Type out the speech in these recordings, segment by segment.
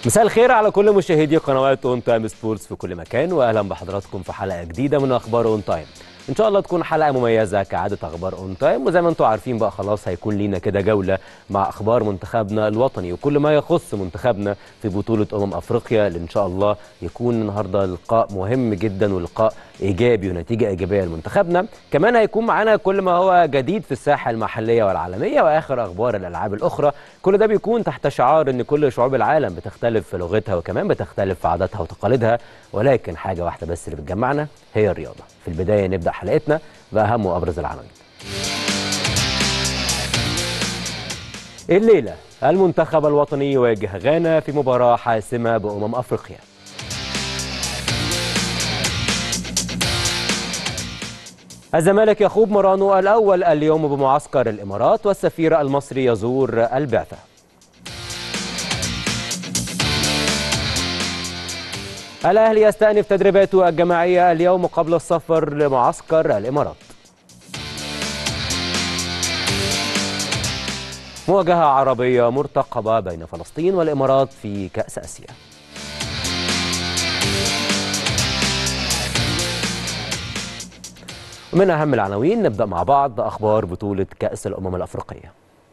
مساء الخير على كل مشاهدي قنوات اون تايم سبورتس في كل مكان واهلا بحضراتكم في حلقه جديده من اخبار اون تايم ان شاء الله تكون حلقه مميزه كعاده اخبار اون تايم وزي ما انتم عارفين بقى خلاص هيكون لينا كده جوله مع اخبار منتخبنا الوطني وكل ما يخص منتخبنا في بطوله امم افريقيا اللي ان شاء الله يكون النهارده لقاء مهم جدا ولقاء ايجابي ونتيجه ايجابيه لمنتخبنا كمان هيكون معانا كل ما هو جديد في الساحه المحليه والعالميه واخر اخبار الالعاب الاخرى كل ده بيكون تحت شعار ان كل شعوب العالم بتختلف في لغتها وكمان بتختلف في عاداتها وتقاليدها ولكن حاجه واحده بس اللي بتجمعنا هي الرياضه في البدايه نبدا حلقتنا باهم وابرز العناوين الليله المنتخب الوطني يواجه غانا في مباراه حاسمه بامم افريقيا الزمالك يخوض مرانه الأول اليوم بمعسكر الإمارات والسفير المصري يزور البعثة الأهلي يستأنف تدريباته الجماعية اليوم قبل السفر لمعسكر الإمارات مواجهة عربية مرتقبة بين فلسطين والإمارات في كأس آسيا من أهم العناوين نبدأ مع بعض أخبار بطولة كأس الأمم الأفريقية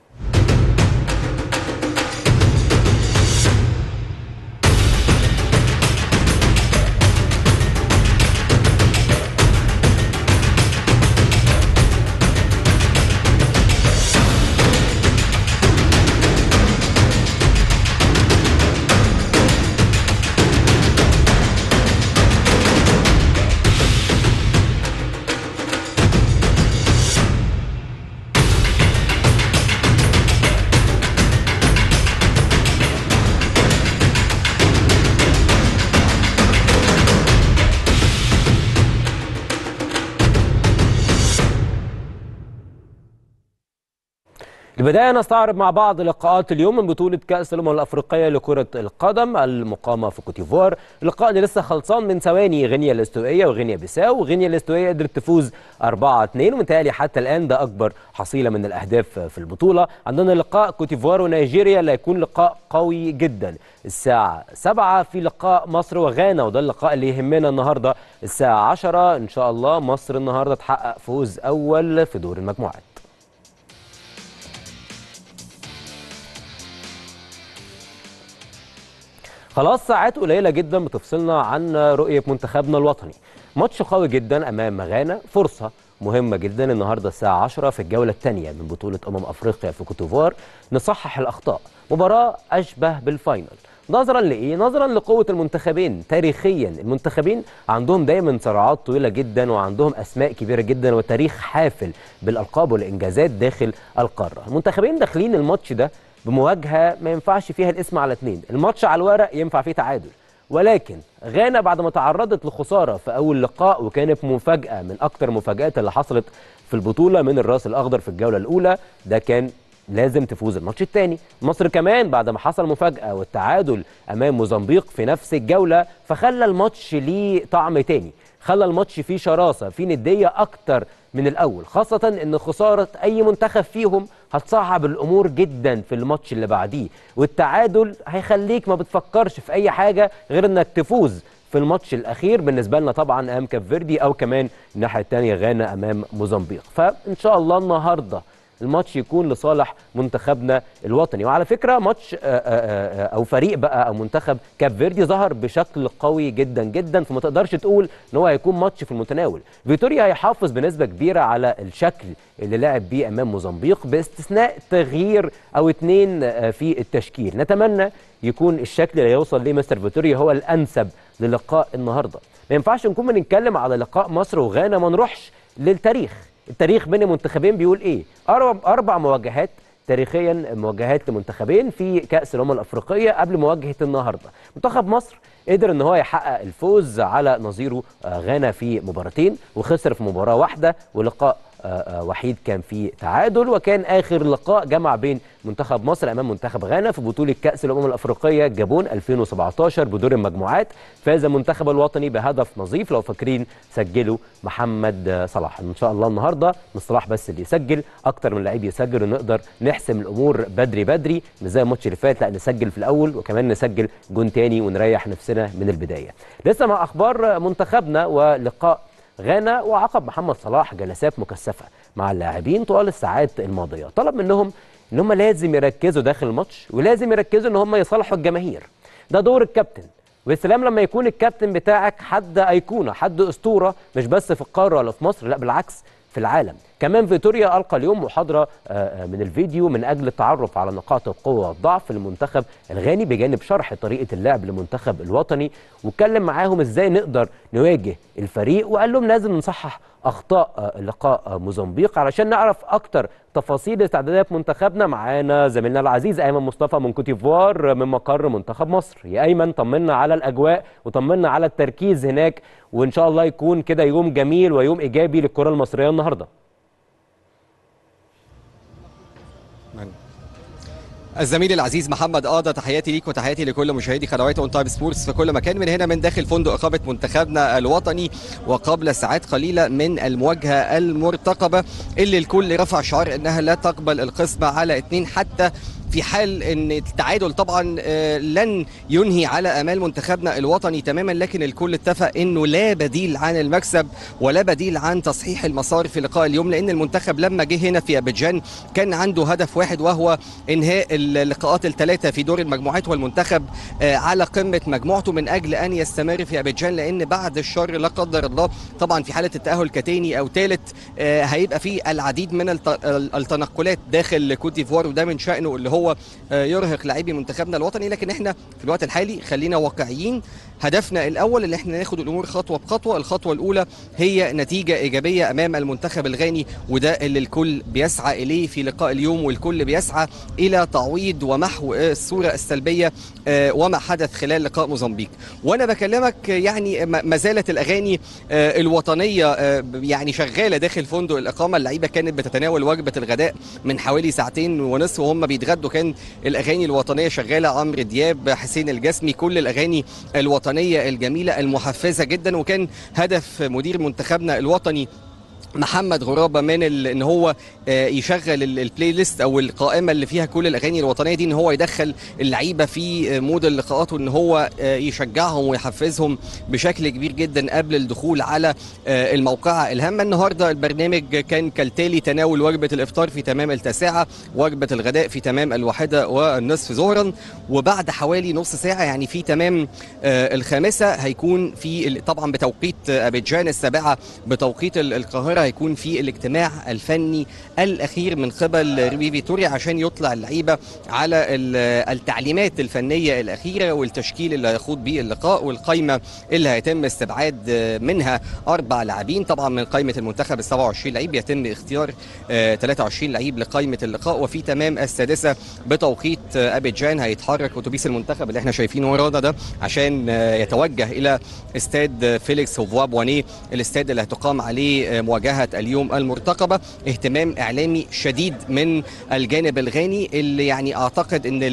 البداية نستعرض مع بعض لقاءات اليوم من بطولة كأس الأمم الأفريقية لكرة القدم المقامة في كوتيفوار، اللقاء اللي لسه خلصان من ثواني غينيا الاستوائية وغينيا بيساو، وغينيا الاستوائية قدرت تفوز 4-2 ومتهيألي حتى الآن ده أكبر حصيلة من الأهداف في البطولة، عندنا لقاء كوتيفوار ونيجيريا اللي هيكون لقاء قوي جدا، الساعة 7 في لقاء مصر وغانا وده اللقاء اللي يهمنا النهارده الساعة 10 إن شاء الله مصر النهارده تحقق فوز أول في دور المجموعات. خلاص ساعات قليله جدا بتفصلنا عن رؤيه منتخبنا الوطني ماتش قوي جدا امام غانا فرصه مهمه جدا النهارده الساعه 10 في الجوله الثانيه من بطوله امم افريقيا في كوتوفوار نصحح الاخطاء مباراه اشبه بالفاينل نظرا لايه نظرا لقوه المنتخبين تاريخيا المنتخبين عندهم دايما صراعات طويله جدا وعندهم اسماء كبيره جدا وتاريخ حافل بالالقاب والانجازات داخل القاره المنتخبين داخلين الماتش ده بمواجهه ما ينفعش فيها الاسم على اثنين الماتش على الورق ينفع فيه تعادل ولكن غانا بعد ما تعرضت لخساره في اول لقاء وكانت مفاجاه من اكثر المفاجات اللي حصلت في البطوله من الراس الاخضر في الجوله الاولى ده كان لازم تفوز الماتش الثاني مصر كمان بعد ما حصل مفاجاه والتعادل امام موزمبيق في نفس الجوله فخلى الماتش ليه طعم تاني خلى الماتش فيه شراسه فيه نديه اكتر من الاول خاصه ان خساره اي منتخب فيهم هتصعب الامور جدا في الماتش اللي بعديه والتعادل هيخليك ما بتفكرش في اي حاجه غير انك تفوز في الماتش الاخير بالنسبه لنا طبعا امام كاب فيردي او كمان الناحيه الثانيه غانا امام موزمبيق فان شاء الله النهارده الماتش يكون لصالح منتخبنا الوطني وعلى فكره ماتش او فريق بقى او منتخب كاب فيردي ظهر بشكل قوي جدا جدا فما تقدرش تقول ان هو هيكون ماتش في المتناول فيتوريا هيحافظ بنسبه كبيره على الشكل اللي لعب بيه امام موزمبيق باستثناء تغيير او اتنين في التشكيل نتمنى يكون الشكل اللي يوصل ليه مستر فيتوريا هو الانسب للقاء النهارده ما ينفعش نكون بنتكلم على لقاء مصر وغانا ما نروحش للتاريخ التاريخ بين المنتخبين بيقول ايه اربع اربع مواجهات تاريخيا مواجهات لمنتخبين في كاس الامم الافريقيه قبل مواجهه النهارده منتخب مصر قدر ان هو يحقق الفوز على نظيره غانا في مباراتين وخسر في مباراه واحده ولقاء وحيد كان في تعادل وكان اخر لقاء جمع بين منتخب مصر امام منتخب غانا في بطوله كاس الامم الافريقيه جابون 2017 بدور المجموعات فاز المنتخب الوطني بهدف نظيف لو فاكرين سجله محمد صلاح ان شاء الله النهارده مش صلاح بس اللي يسجل اكتر من لعيب يسجل ونقدر نحسم الامور بدري بدري مش زي الماتش اللي فات لا نسجل في الاول وكمان نسجل جون تاني ونريح نفسنا من البدايه لسه مع اخبار منتخبنا ولقاء غانا وعقب محمد صلاح جلسات مكثفه مع اللاعبين طوال الساعات الماضيه طلب منهم ان هم لازم يركزوا داخل الماتش ولازم يركزوا ان هم يصالحوا الجماهير ده دور الكابتن والسلام لما يكون الكابتن بتاعك حد ايقونه حد اسطوره مش بس في القاره ولا في مصر لا بالعكس في العالم كمان فيتوريا القى اليوم محاضره من الفيديو من اجل التعرف على نقاط القوه والضعف للمنتخب الغاني بجانب شرح طريقه اللعب للمنتخب الوطني واتكلم معاهم ازاي نقدر نواجه الفريق وقال لهم لازم نصحح اخطاء لقاء موزمبيق علشان نعرف اكتر تفاصيل استعدادات منتخبنا معانا زميلنا العزيز ايمن مصطفى من كوتيفوار من مقر منتخب مصر يا ايمن طمنا على الاجواء وطمنا على التركيز هناك وان شاء الله يكون كده يوم جميل ويوم ايجابي للكره المصريه النهارده الزميل العزيز محمد قاضة تحياتي ليك وتحياتي لكل مشاهدي قنوات اون تايم سبورتس في كل مكان من هنا من داخل فندق اقامه منتخبنا الوطني وقبل ساعات قليله من المواجهه المرتقبه اللي الكل رفع شعار انها لا تقبل القسمه على اثنين حتى في حال ان التعادل طبعا لن ينهي على امال منتخبنا الوطني تماما لكن الكل اتفق انه لا بديل عن المكسب ولا بديل عن تصحيح المسار في لقاء اليوم لان المنتخب لما جه هنا في ابيجان كان عنده هدف واحد وهو انهاء اللقاءات الثلاثه في دور المجموعات والمنتخب على قمه مجموعته من اجل ان يستمر في ابيجان لان بعد الشر لا قدر الله طبعا في حاله التاهل كتاني او ثالث هيبقى في العديد من التنقلات داخل كوت ديفوار وده من شانه اللي هو هو يرهق لاعبي منتخبنا الوطني لكن احنا في الوقت الحالي خلينا واقعيين هدفنا الاول اللي احنا ناخد الامور خطوه بخطوه الخطوه الاولى هي نتيجه ايجابيه امام المنتخب الغاني وده اللي الكل بيسعى اليه في لقاء اليوم والكل بيسعى الى تعويض ومحو الصوره السلبيه وما حدث خلال لقاء موزمبيق وانا بكلمك يعني ما زالت الاغاني الوطنيه يعني شغاله داخل فندق الاقامه اللعيبه كانت بتتناول وجبه الغداء من حوالي ساعتين ونصف وهم بيتغدوا كان الاغاني الوطنيه شغاله عمرو دياب حسين الجسمي كل الاغاني الوطنيه الجميله المحفزه جدا وكان هدف مدير منتخبنا الوطني محمد غرابه من ان هو يشغل البلاي ليست او القائمه اللي فيها كل الاغاني الوطنيه دي ان هو يدخل اللعيبه في مود اللقاءات وان هو يشجعهم ويحفزهم بشكل كبير جدا قبل الدخول على الموقعه الهامه النهارده البرنامج كان كالتالي تناول وجبه الافطار في تمام التاسعه وجبه الغداء في تمام الواحده والنصف ظهرا وبعد حوالي نص ساعه يعني في تمام الخامسه هيكون في طبعا بتوقيت ابيجان السابعه بتوقيت القاهره هيكون في الاجتماع الفني الاخير من قبل ريبي فيتوريا عشان يطلع اللعيبه على التعليمات الفنيه الاخيره والتشكيل اللي هيخوض به اللقاء والقائمه اللي هيتم استبعاد منها اربع لاعبين طبعا من قائمه المنتخب ال 27 لعيب يتم اختيار 23 لعيب لقائمه اللقاء وفي تمام السادسه بتوقيت ابيجان هيتحرك اتوبيس المنتخب اللي احنا شايفينه ورانا ده عشان يتوجه الى استاد فيليكس هوفوا بوانيه الاستاد اللي هتقام عليه مواجهه اليوم المرتقبه اهتمام اعلامي شديد من الجانب الغاني اللي يعني اعتقد ان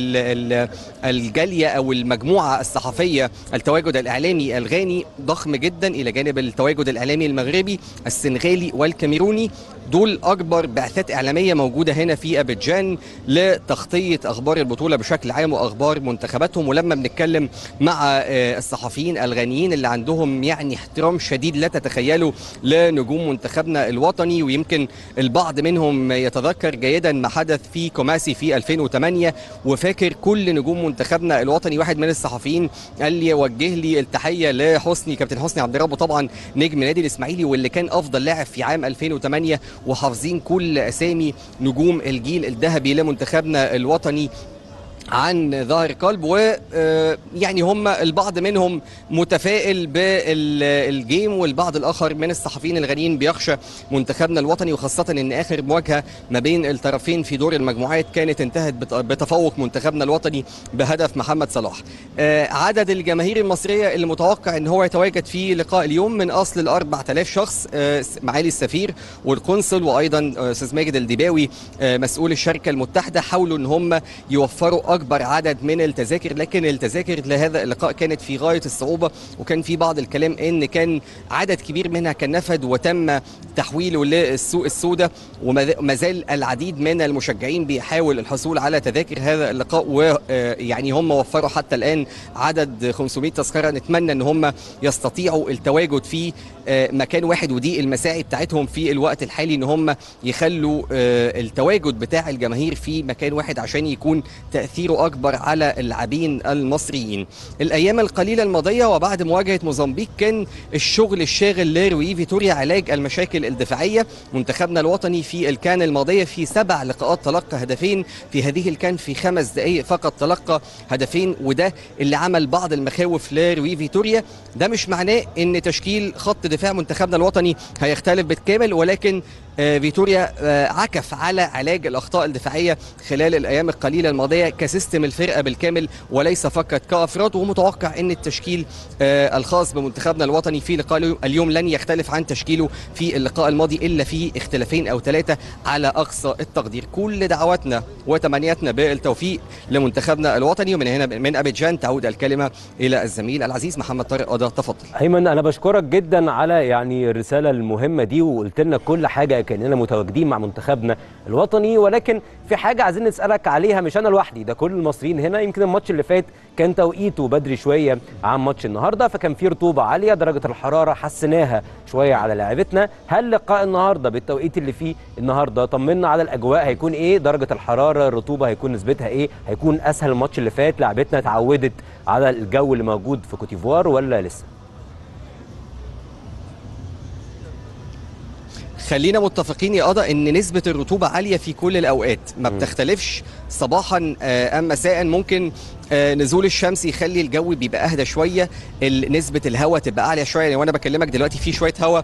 الجاليه او المجموعه الصحفيه التواجد الاعلامي الغاني ضخم جدا الى جانب التواجد الاعلامي المغربي السنغالي والكاميروني دول اكبر بعثات اعلاميه موجوده هنا في ابيجان لتغطيه اخبار البطوله بشكل عام واخبار منتخباتهم ولما بنتكلم مع الصحفيين الغانيين اللي عندهم يعني احترام شديد لا تتخيلوا لنجوم منتخبنا الوطني ويمكن البعض منهم يتذكر جيدا ما حدث في كوماسي في 2008 وفاكر كل نجوم منتخبنا الوطني واحد من الصحفيين قال لي وجه لي التحيه لحسني كابتن حسني عبد الرب طبعا نجم نادي الاسماعيلي واللي كان افضل لاعب في عام 2008 وحافظين كل اسامي نجوم الجيل الذهبي لمنتخبنا الوطني عن ظهر قلب ويعني هم البعض منهم متفائل بالجيم والبعض الاخر من الصحفيين الغنيين بيخشى منتخبنا الوطني وخاصه ان اخر مواجهه ما بين الطرفين في دور المجموعات كانت انتهت بتفوق منتخبنا الوطني بهدف محمد صلاح عدد الجماهير المصريه اللي متوقع ان هو يتواجد في لقاء اليوم من اصل ال 4000 شخص معالي السفير والقنصل وايضا استاذ ماجد الدباوي مسؤول الشركه المتحده حاولوا ان هم يوفروا اكبر عدد من التذاكر لكن التذاكر لهذا اللقاء كانت في غايه الصعوبه وكان في بعض الكلام ان كان عدد كبير منها كان نفد وتم تحويله للسوق السوداء وما زال العديد من المشجعين بيحاول الحصول على تذاكر هذا اللقاء ويعني هم وفروا حتى الان عدد 500 تذكره نتمنى ان هم يستطيعوا التواجد في مكان واحد ودي المساعي بتاعتهم في الوقت الحالي ان هم يخلوا التواجد بتاع الجماهير في مكان واحد عشان يكون تاثيره اكبر على اللاعبين المصريين الايام القليله الماضيه وبعد مواجهه موزمبيق كان الشغل الشاغل لروي فيتوريا علاج المشاكل الدفاعيه منتخبنا الوطني في الكان الماضيه في سبع لقاءات تلقى هدفين في هذه الكان في خمس دقائق فقط تلقى هدفين وده اللي عمل بعض المخاوف لروي فيتوريا ده مش معناه ان تشكيل خط دفاع منتخبنا الوطني هيختلف بالكامل ولكن فيتوريا عكف على علاج الاخطاء الدفاعيه خلال الايام القليله الماضيه كسيستم الفرقه بالكامل وليس فقط كافراد ومتوقع ان التشكيل الخاص بمنتخبنا الوطني في لقاء اليوم لن يختلف عن تشكيله في اللقاء الماضي الا في اختلافين او ثلاثه على اقصى التقدير كل دعواتنا وتمنياتنا بالتوفيق لمنتخبنا الوطني ومن هنا من ابيجان تعود الكلمه الى الزميل العزيز محمد طارق قضا تفضل ايمن انا بشكرك جدا على يعني الرساله المهمه دي وقلت لنا كل حاجه كاننا متواجدين مع منتخبنا الوطني ولكن في حاجه عايزين نسالك عليها مش انا لوحدي ده كل المصريين هنا يمكن الماتش اللي فات كان توقيته بدري شويه عن ماتش النهارده فكان في رطوبه عاليه درجه الحراره حسيناها شويه على لاعبتنا هل لقاء النهارده بالتوقيت اللي فيه النهارده طمنا على الاجواء هيكون ايه درجه الحراره الرطوبه هيكون نسبتها ايه هيكون اسهل الماتش اللي فات لاعبتنا اتعودت على الجو اللي موجود في كوتيفوار ولا لسه خلينا متفقين يا قضا ان نسبه الرطوبه عاليه في كل الاوقات ما بتختلفش صباحا ام مساء ممكن نزول الشمس يخلي الجو بيبقى اهدى شويه نسبه الهواء تبقى عاليه شويه يعني وانا بكلمك دلوقتي في شويه هواء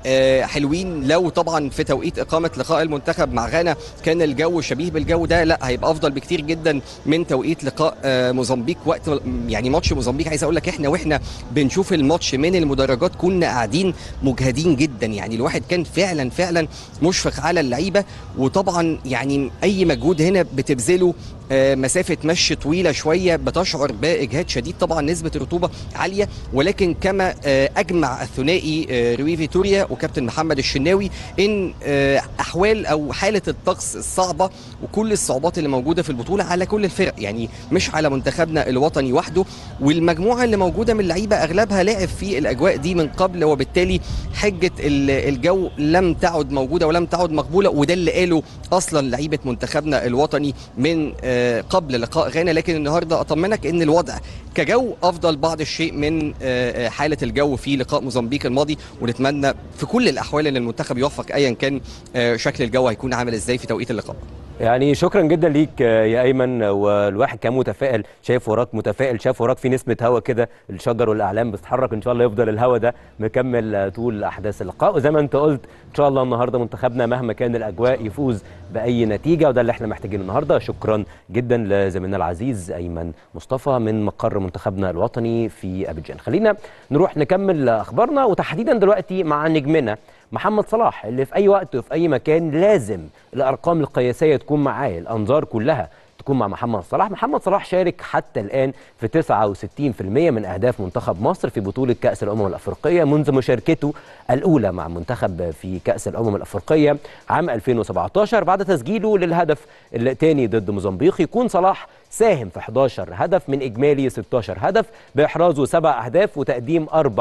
حلوين لو طبعا في توقيت اقامه لقاء المنتخب مع غانا كان الجو شبيه بالجو ده لا هيبقى افضل بكتير جدا من توقيت لقاء موزمبيق وقت يعني ماتش موزمبيق عايز اقول لك احنا واحنا بنشوف الماتش من المدرجات كنا قاعدين مجهدين جدا يعني الواحد كان فعلا فعلا مشفق على اللعيبه وطبعا يعني اي مجهود هنا بتبذله مسافه مشي طويله شويه بتشعر باجهاد شديد طبعا نسبه الرطوبه عاليه ولكن كما اجمع الثنائي روي فيتوريا وكابتن محمد الشناوي ان احوال او حاله الطقس الصعبه وكل الصعوبات اللي موجوده في البطوله على كل الفرق يعني مش على منتخبنا الوطني وحده والمجموعه اللي موجوده من اللعيبه اغلبها لعب في الاجواء دي من قبل وبالتالي حجه الجو لم تعد موجوده ولم تعد مقبوله وده اللي قاله اصلا لعيبه منتخبنا الوطني من قبل لقاء غانا لكن النهارده اطمنك ان الوضع كجو افضل بعض الشيء من حاله الجو في لقاء موزمبيق الماضي ونتمنى في كل الاحوال ان المنتخب يوفق ايا كان شكل الجو هيكون عامل ازاي في توقيت اللقاء يعني شكرا جدا ليك يا ايمن والواحد كان متفائل شايف وراك متفائل شاف وراك في نسمه هواء كده الشجر والاعلام بتتحرك ان شاء الله يفضل الهواء ده مكمل طول احداث اللقاء وزي ما انت قلت ان شاء الله النهارده منتخبنا مهما كان الاجواء يفوز باي نتيجه وده اللي احنا محتاجينه النهارده شكرا جدا لزميلنا العزيز ايمن مصطفى من مقر منتخبنا الوطني في ابيجان خلينا نروح نكمل اخبارنا وتحديدا دلوقتي مع نجمنا محمد صلاح اللي في اي وقت وفي اي مكان لازم الارقام القياسيه تكون معاه الانظار كلها تكون مع محمد صلاح محمد صلاح شارك حتى الآن في 69% من أهداف منتخب مصر في بطولة كأس الأمم الأفريقية منذ مشاركته الأولى مع منتخب في كأس الأمم الأفريقية عام 2017 بعد تسجيله للهدف الثاني ضد موزمبيق يكون صلاح ساهم في 11 هدف من إجمالي 16 هدف بإحرازه سبع أهداف وتقديم أربع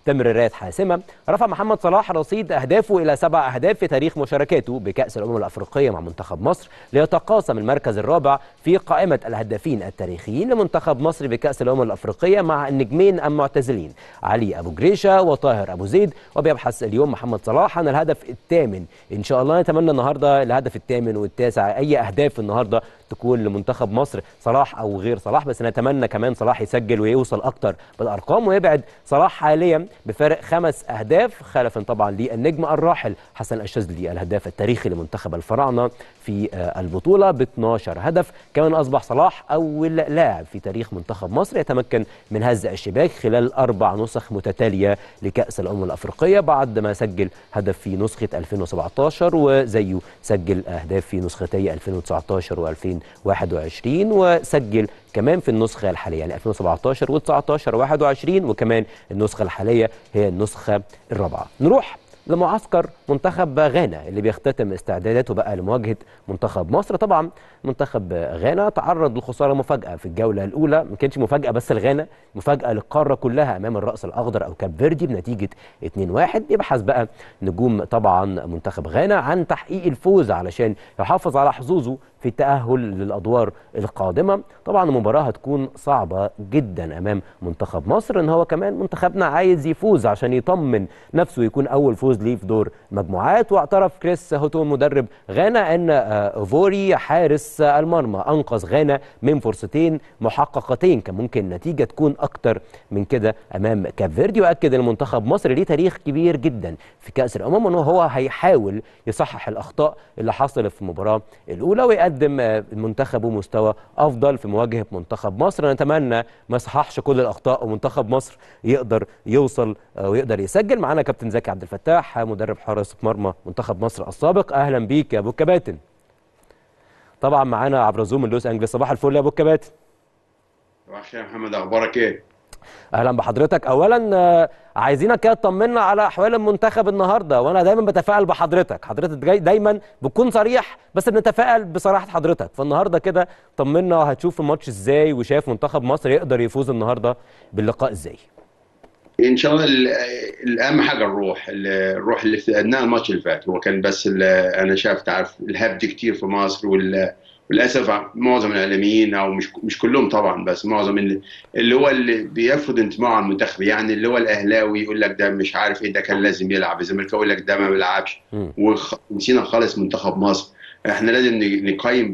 تمريرات حاسمه رفع محمد صلاح رصيد اهدافه الى سبع اهداف في تاريخ مشاركاته بكاس الامم الافريقيه مع منتخب مصر ليتقاسم المركز الرابع في قائمه الهدافين التاريخيين لمنتخب مصر بكاس الامم الافريقيه مع النجمين المعتزلين علي ابو جريشه وطاهر ابو زيد وبيبحث اليوم محمد صلاح عن الهدف الثامن ان شاء الله نتمنى النهارده الهدف الثامن والتاسع اي اهداف النهارده تكون لمنتخب مصر صلاح او غير صلاح بس نتمنى كمان صلاح يسجل ويوصل اكتر بالارقام ويبعد صلاح حاليا بفارق خمس اهداف خلفا طبعا للنجم الراحل حسن الشاذلي الهداف التاريخي لمنتخب الفراعنه في البطوله ب 12 هدف كمان اصبح صلاح اول لاعب في تاريخ منتخب مصر يتمكن من هز الشباك خلال اربع نسخ متتاليه لكاس الامم الافريقيه بعد ما سجل هدف في نسخه 2017 وزيه سجل اهداف في نسختي 2019 و2000 2021 وسجل كمان في النسخة الحالية يعني 2017 و19 و21 وكمان النسخة الحالية هي النسخة الرابعة نروح لمعسكر منتخب غانا اللي بيختتم استعداداته بقى لمواجهه منتخب مصر طبعا منتخب غانا تعرض لخساره مفاجاه في الجوله الاولى ما كانش مفاجاه بس لغانا مفاجاه للقاره كلها امام الراس الاخضر او كاب فيردي بنتيجه 2-1 يبحث بقى نجوم طبعا منتخب غانا عن تحقيق الفوز علشان يحافظ على حظوظه في التأهل للأدوار القادمة طبعا المباراة هتكون صعبة جدا أمام منتخب مصر إن هو كمان منتخبنا عايز يفوز عشان يطمن نفسه يكون أول فوز ليه في دور مجموعات واعترف كريس هوتون مدرب غانا أن فوري حارس المرمى أنقذ غانا من فرصتين محققتين كان ممكن النتيجة تكون أكتر من كده أمام كاب فيردي وأكد أن منتخب مصر ليه تاريخ كبير جدا في كأس الأمم وأنه هو هيحاول يصحح الأخطاء اللي حصلت في المباراة الأولى ويقدم يقدم منتخبه مستوى افضل في مواجهه منتخب مصر نتمنى ما يصححش كل الاخطاء ومنتخب مصر يقدر يوصل ويقدر يسجل معانا كابتن زكي عبد الفتاح مدرب حراسه مرمى منتخب مصر السابق اهلا بيك يا ابو الكباتن طبعا معانا عبر زوم من لوس انجلس صباح الفل يا ابو الكباتن صباح الخير يا محمد اخبارك ايه اهلا بحضرتك اولا عايزينك كده تطمنا على احوال المنتخب النهارده وانا دايما بتفائل بحضرتك حضرتك جاي دايما بتكون صريح بس بنتفائل بصراحه حضرتك فالنهارده كده طمنا هتشوف الماتش ازاي وشايف منتخب مصر يقدر يفوز النهارده باللقاء ازاي ان شاء الله الاهم حاجه الروح الروح اللي افتقدناها الماتش اللي فات هو كان بس انا شايف تعرف الهبد كتير في مصر وال وللاسف معظم الاعلاميين او مش مش كلهم طبعا بس معظم اللي, اللي هو اللي بيفرض انتمائه على المنتخب يعني اللي هو الاهلاوي يقول لك ده مش عارف ايه ده كان لازم يلعب الزمالكاوي يقول لك ده ما بيلعبش ونسينا خالص منتخب مصر احنا لازم نقيم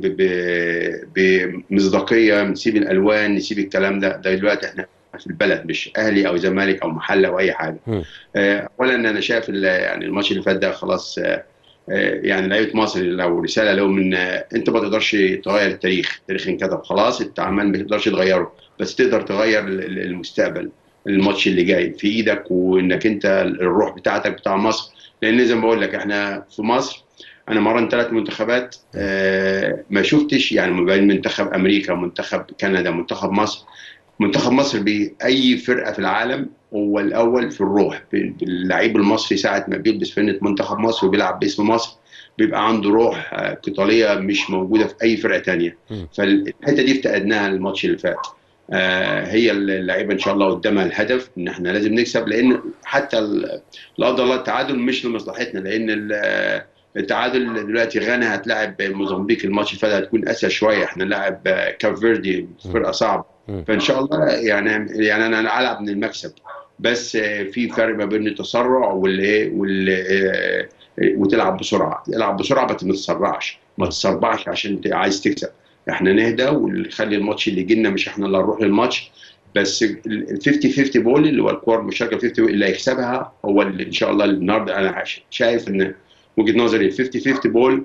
بمصداقيه نسيب الالوان نسيب الكلام ده ده دلوقتي احنا في البلد مش اهلي او زمالك او محله او اي حاجه اولا انا شايف يعني الماتش اللي فات ده خلاص يعني لعيبه مصر لو رساله لهم ان انت ما تقدرش تغير التاريخ، التاريخ انكتب خلاص انت عمال ما تقدرش تغيره، بس تقدر تغير المستقبل الماتش اللي جاي في ايدك وانك انت الروح بتاعتك بتاع مصر لان زي ما بقول لك احنا في مصر انا مرنت ثلاث منتخبات ما شفتش يعني ما بين منتخب امريكا منتخب كندا منتخب مصر منتخب مصر باي فرقه في العالم هو الاول في الروح اللعيب المصري ساعه ما بيلبس فنه منتخب مصر وبيلعب باسم مصر بيبقى عنده روح قتاليه مش موجوده في اي فرقه تانية فالحته دي افتقدناها الماتش اللي فات آه هي اللعيبه ان شاء الله قدامها الهدف ان احنا لازم نكسب لان حتى لا قدر الله التعادل مش لمصلحتنا لان التعادل دلوقتي غانا هتلاعب موزمبيق الماتش اللي فات هتكون اسهل شويه احنا نلعب كاب فيردي فرقه صعبه فان شاء الله يعني يعني انا العب من المكسب بس في فرق ما بين التسرع والايه وال وتلعب بسرعه تلعب بسرعه بس ما تتسرعش ما تتسربعش عشان عايز تكسب احنا نهدى ونخلي الماتش اللي يجي لنا مش احنا اللي هنروح للماتش بس ال 50 50 بول اللي هو الكور المشاركه 50 اللي هيكسبها هو اللي ان شاء الله النهارده انا شايف ان وجهه نظري ال 50 50 بول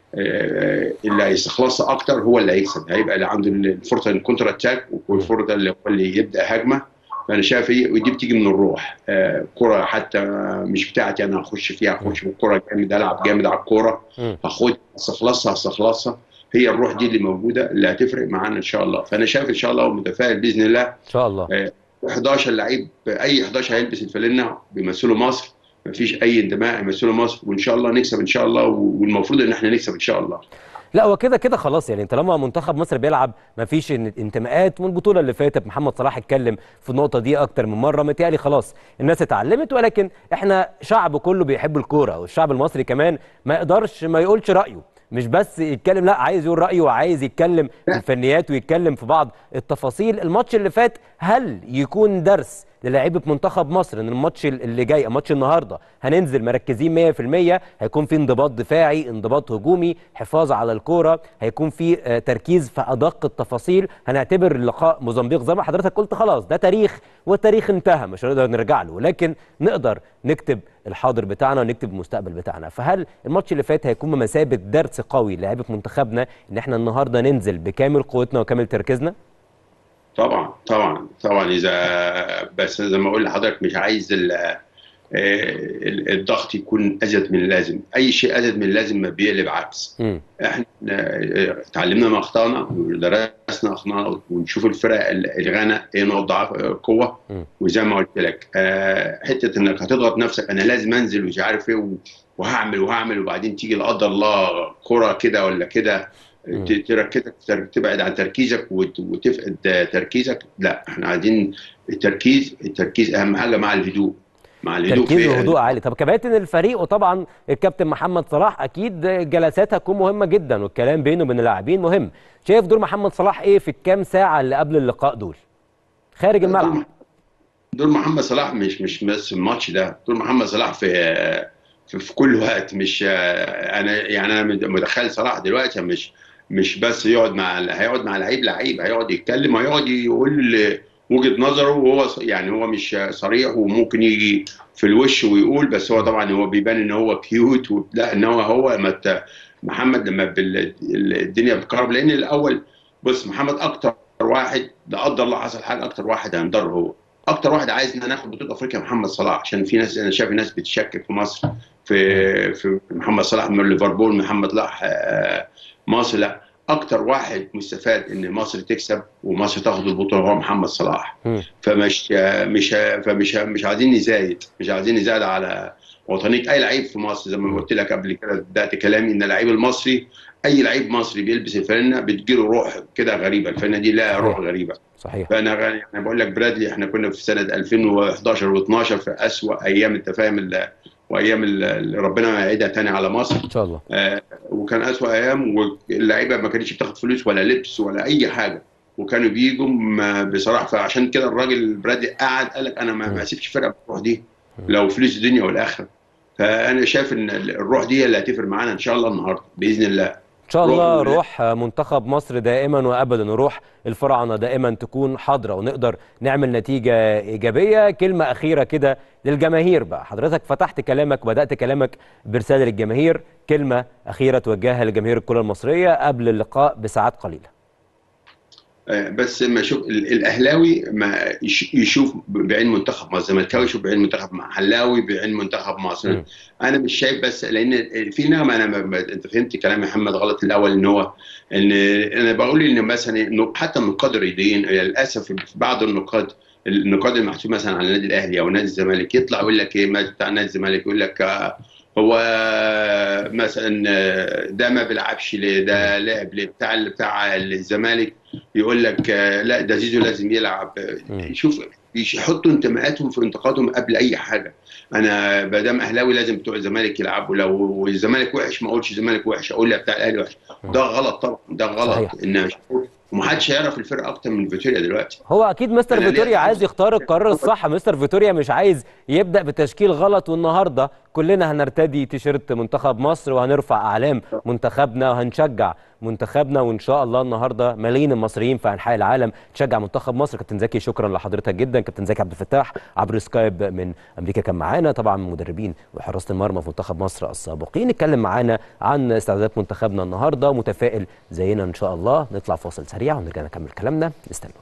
اللي هيستخلصها اكتر هو اللي هيكسب هيبقى اللي عنده الفرصه الكونتر اتاك والفرصه اللي هو اللي يبدا هجمه فانا شايف هي ودي بتيجي من الروح كره حتى مش بتاعتي انا هخش فيها هخش بالكره جامد العب جامد على الكوره هاخد استخلصها استخلصها هي الروح دي اللي موجوده اللي هتفرق معانا ان شاء الله فانا شايف ان شاء الله ومتفائل باذن الله ان شاء الله 11 لعيب اي 11 هيلبس الفانلة بيمثلوا مصر مفيش اي انتماء يمثلوا مصر وان شاء الله نكسب ان شاء الله والمفروض ان احنا نكسب ان شاء الله لا هو كده كده خلاص يعني طالما منتخب مصر بيلعب ما فيش انتماءات من البطوله اللي فاتت محمد صلاح اتكلم في النقطه دي اكتر من مره متهيألي خلاص الناس اتعلمت ولكن احنا شعب كله بيحب الكوره والشعب المصري كمان ما يقدرش ما يقولش رايه مش بس يتكلم لا عايز يقول رايه وعايز يتكلم في الفنيات ويتكلم في بعض التفاصيل الماتش اللي فات هل يكون درس للاعيبه منتخب مصر ان الماتش اللي جاي ماتش النهارده هننزل مركزين 100% هيكون في انضباط دفاعي انضباط هجومي حفاظ على الكوره هيكون في تركيز في ادق التفاصيل هنعتبر لقاء موزمبيق زي ما حضرتك قلت خلاص ده تاريخ والتاريخ انتهى مش هنقدر نرجع له لكن نقدر نكتب الحاضر بتاعنا ونكتب المستقبل بتاعنا فهل الماتش اللي فات هيكون بمثابه درس قوي للاعيبه منتخبنا ان احنا النهارده ننزل بكامل قوتنا وكامل تركيزنا طبعا طبعا طبعا اذا بس زي ما اقول لحضرتك مش عايز الضغط يكون ازيد من اللازم اي شيء ازيد من اللازم ما بيقلب عكس م. احنا اتعلمنا من اخطائنا ودرسنا اخطائنا ونشوف الفرق الغانا ايه نقط ضعف قوه وزي ما قلت لك حته انك هتضغط نفسك انا لازم انزل ومش عارف ايه وهعمل وهعمل وبعدين تيجي لا قدر الله كره كده ولا كده تركزك تبعد عن تركيزك وتفقد تركيزك لا احنا عايزين التركيز التركيز اهم حاجه مع الهدوء مع الهدوء تركيز وهدوء عالي طب كباتن الفريق وطبعا الكابتن محمد صلاح اكيد جلسات هتكون مهمه جدا والكلام بينه وبين اللاعبين مهم شايف دور محمد صلاح ايه في الكام ساعه اللي قبل اللقاء دول خارج الملعب دور محمد صلاح مش مش بس الماتش ده دور محمد صلاح في في, في كل وقت مش انا يعني انا متخيل صلاح دلوقتي مش مش بس يقعد مع هيقعد مع لعيب لعيب هيقعد يتكلم وهيقعد يقول وجهه نظره وهو يعني هو مش صريح وممكن يجي في الوش ويقول بس هو طبعا هو بيبان ان هو كيوت لا ان هو هو لما محمد لما الدنيا بتقرب لان الاول بص محمد اكتر واحد لا قدر الله حصل حاجه اكتر واحد هينضر هو اكتر واحد عايز ان ناخد بطوله افريقيا محمد صلاح عشان في ناس انا شايف ناس بتشكك في مصر في في محمد صلاح من ليفربول محمد صلاح مصر لا اكتر واحد مستفاد ان مصر تكسب ومصر تاخد البطوله هو محمد صلاح م. فمش مش فمش مش عايزين نزايد مش عايزين نزايد على وطنيه اي لعيب في مصر زي ما قلت لك قبل كده بدات كلامي ان اللعيب المصري اي لعيب مصري بيلبس الفانله بتجيله روح كده غريبه الفانله دي لها روح غريبه صحيح فانا يعني بقول لك برادلي احنا كنا في سنه 2011 و12 في اسوأ ايام انت فاهم وايام اللي ربنا ما يعيدها تاني على مصر ان شاء الله آه وكان اسوأ ايام واللعيبه ما كانتش بتاخد فلوس ولا لبس ولا اي حاجه وكانوا بيجوا بصراحه فعشان كده الراجل برادلي قعد قال لك انا ما اسيبش فرقه بالروح دي لو فلوس الدنيا والاخره فانا شايف ان الروح دي اللي هتفرق معانا ان شاء الله النهارده باذن الله ان شاء الله روح منتخب مصر دائما وابدا روح الفراعنه دائما تكون حاضره ونقدر نعمل نتيجه ايجابيه كلمه اخيره كده للجماهير بقى حضرتك فتحت كلامك وبدات كلامك برساله للجماهير كلمه اخيره توجهها لجماهير الكره المصريه قبل اللقاء بساعات قليله بس ما يشوف الاهلاوي ما يشوف بعين منتخب مصر الزملكاوي يشوف بعين منتخب محلاوي بعين منتخب مصر م. انا مش شايف بس لان في نغمه انا ما انت فهمت كلام محمد غلط الاول ان هو ان انا بقول ان مثلا حتى النقاد الرياضيين للاسف في بعض النقاد النقاد المحسوب مثلا على النادي الاهلي او نادي الزمالك يطلع يقول لك ايه بتاع نادي الزمالك يقول لك هو مثلا ده ما بيلعبش ليه ده لعب ليه بتاع بتاع الزمالك يقول لك لا ده زيزو لازم يلعب شوف يحطوا انتماءاتهم في انتقادهم قبل اي حاجه انا ما دام اهلاوي لازم بتوع الزمالك يلعبوا لو الزمالك وحش ما اقولش الزمالك وحش اقول لا بتاع الاهلي وحش ده غلط طبعا ده غلط ان ومحدش هيعرف الفرقه اكتر من فيتوريا دلوقتي هو اكيد مستر فيتوريا عايز يختار القرار الصح مستر فيتوريا مش عايز يبدا بتشكيل غلط والنهارده كلنا هنرتدي تيشيرت منتخب مصر وهنرفع اعلام منتخبنا وهنشجع منتخبنا وان شاء الله النهارده ملايين المصريين في انحاء العالم تشجع منتخب مصر كابتن زكي شكرا لحضرتك جدا كابتن زكي عبد الفتاح عبر سكايب من امريكا كان معانا طبعا مدربين وحراسه المرمى في منتخب مصر السابقين اتكلم معانا عن استعدادات منتخبنا النهارده متفائل زينا ان شاء الله نطلع فاصل سريع ونرجع نكمل كلامنا استنونا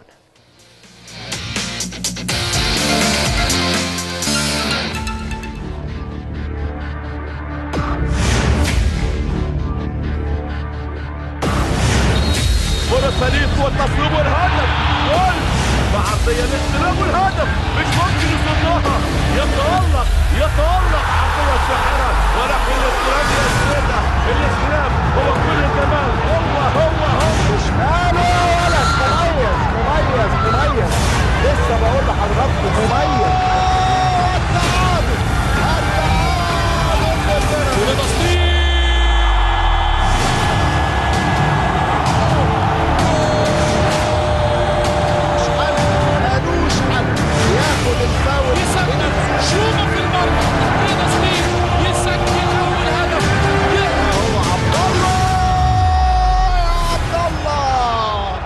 السليم والتصويب والهدف جول بعرضيه للاستلام والهدف مش ممكن يصدها يتالق يتالق عرضيه ساحره ولكن الاستلام يا سيدة الاستلام هو كل الجمال هو هو هو مش ماله ولد مميز مميز مميز لسه بقول لحضراتكم مميز التعادل التعادل مش حل مالوش حل ياخد الفاول شوطه في المرمى رضا سليم يسجل اول هدف هو عبد الله يا عبد الله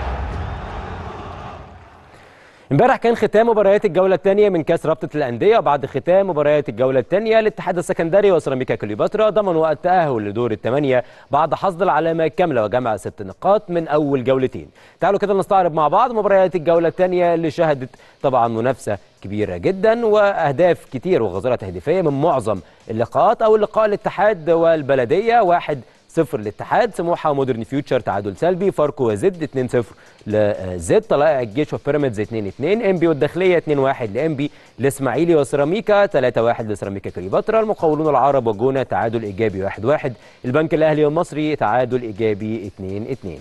امبارح كان ختام مباريات الجوله الثانيه من كاس رابطه الانديه وبعد ختام مباريات الجوله الثانيه الاتحاد السكندري وسيراميكا كليوباترا ضمنوا التاهل لدور الثمانيه بعد حصد العلامه الكامله وجمع ست نقاط من اول جولتين تعالوا كده نستعرض مع بعض مباريات الجوله الثانيه اللي شهدت طبعا منافسه كبيره جدا واهداف كتير وغزاره تهديفيه من معظم اللقاءات او اللقاء الاتحاد والبلديه واحد صفر للاتحاد سموحه ومودرن فيوتشر تعادل سلبي فاركو وزد 2 0 لزد طلائع الجيش وبيراميدز 2 2 انبي والداخليه 2 1 لانبي الاسماعيلي وسيراميكا 3 1 لسيراميكا كليوباترا المقاولون العرب وجونه تعادل ايجابي 1 1 البنك الاهلي والمصري تعادل ايجابي 2 2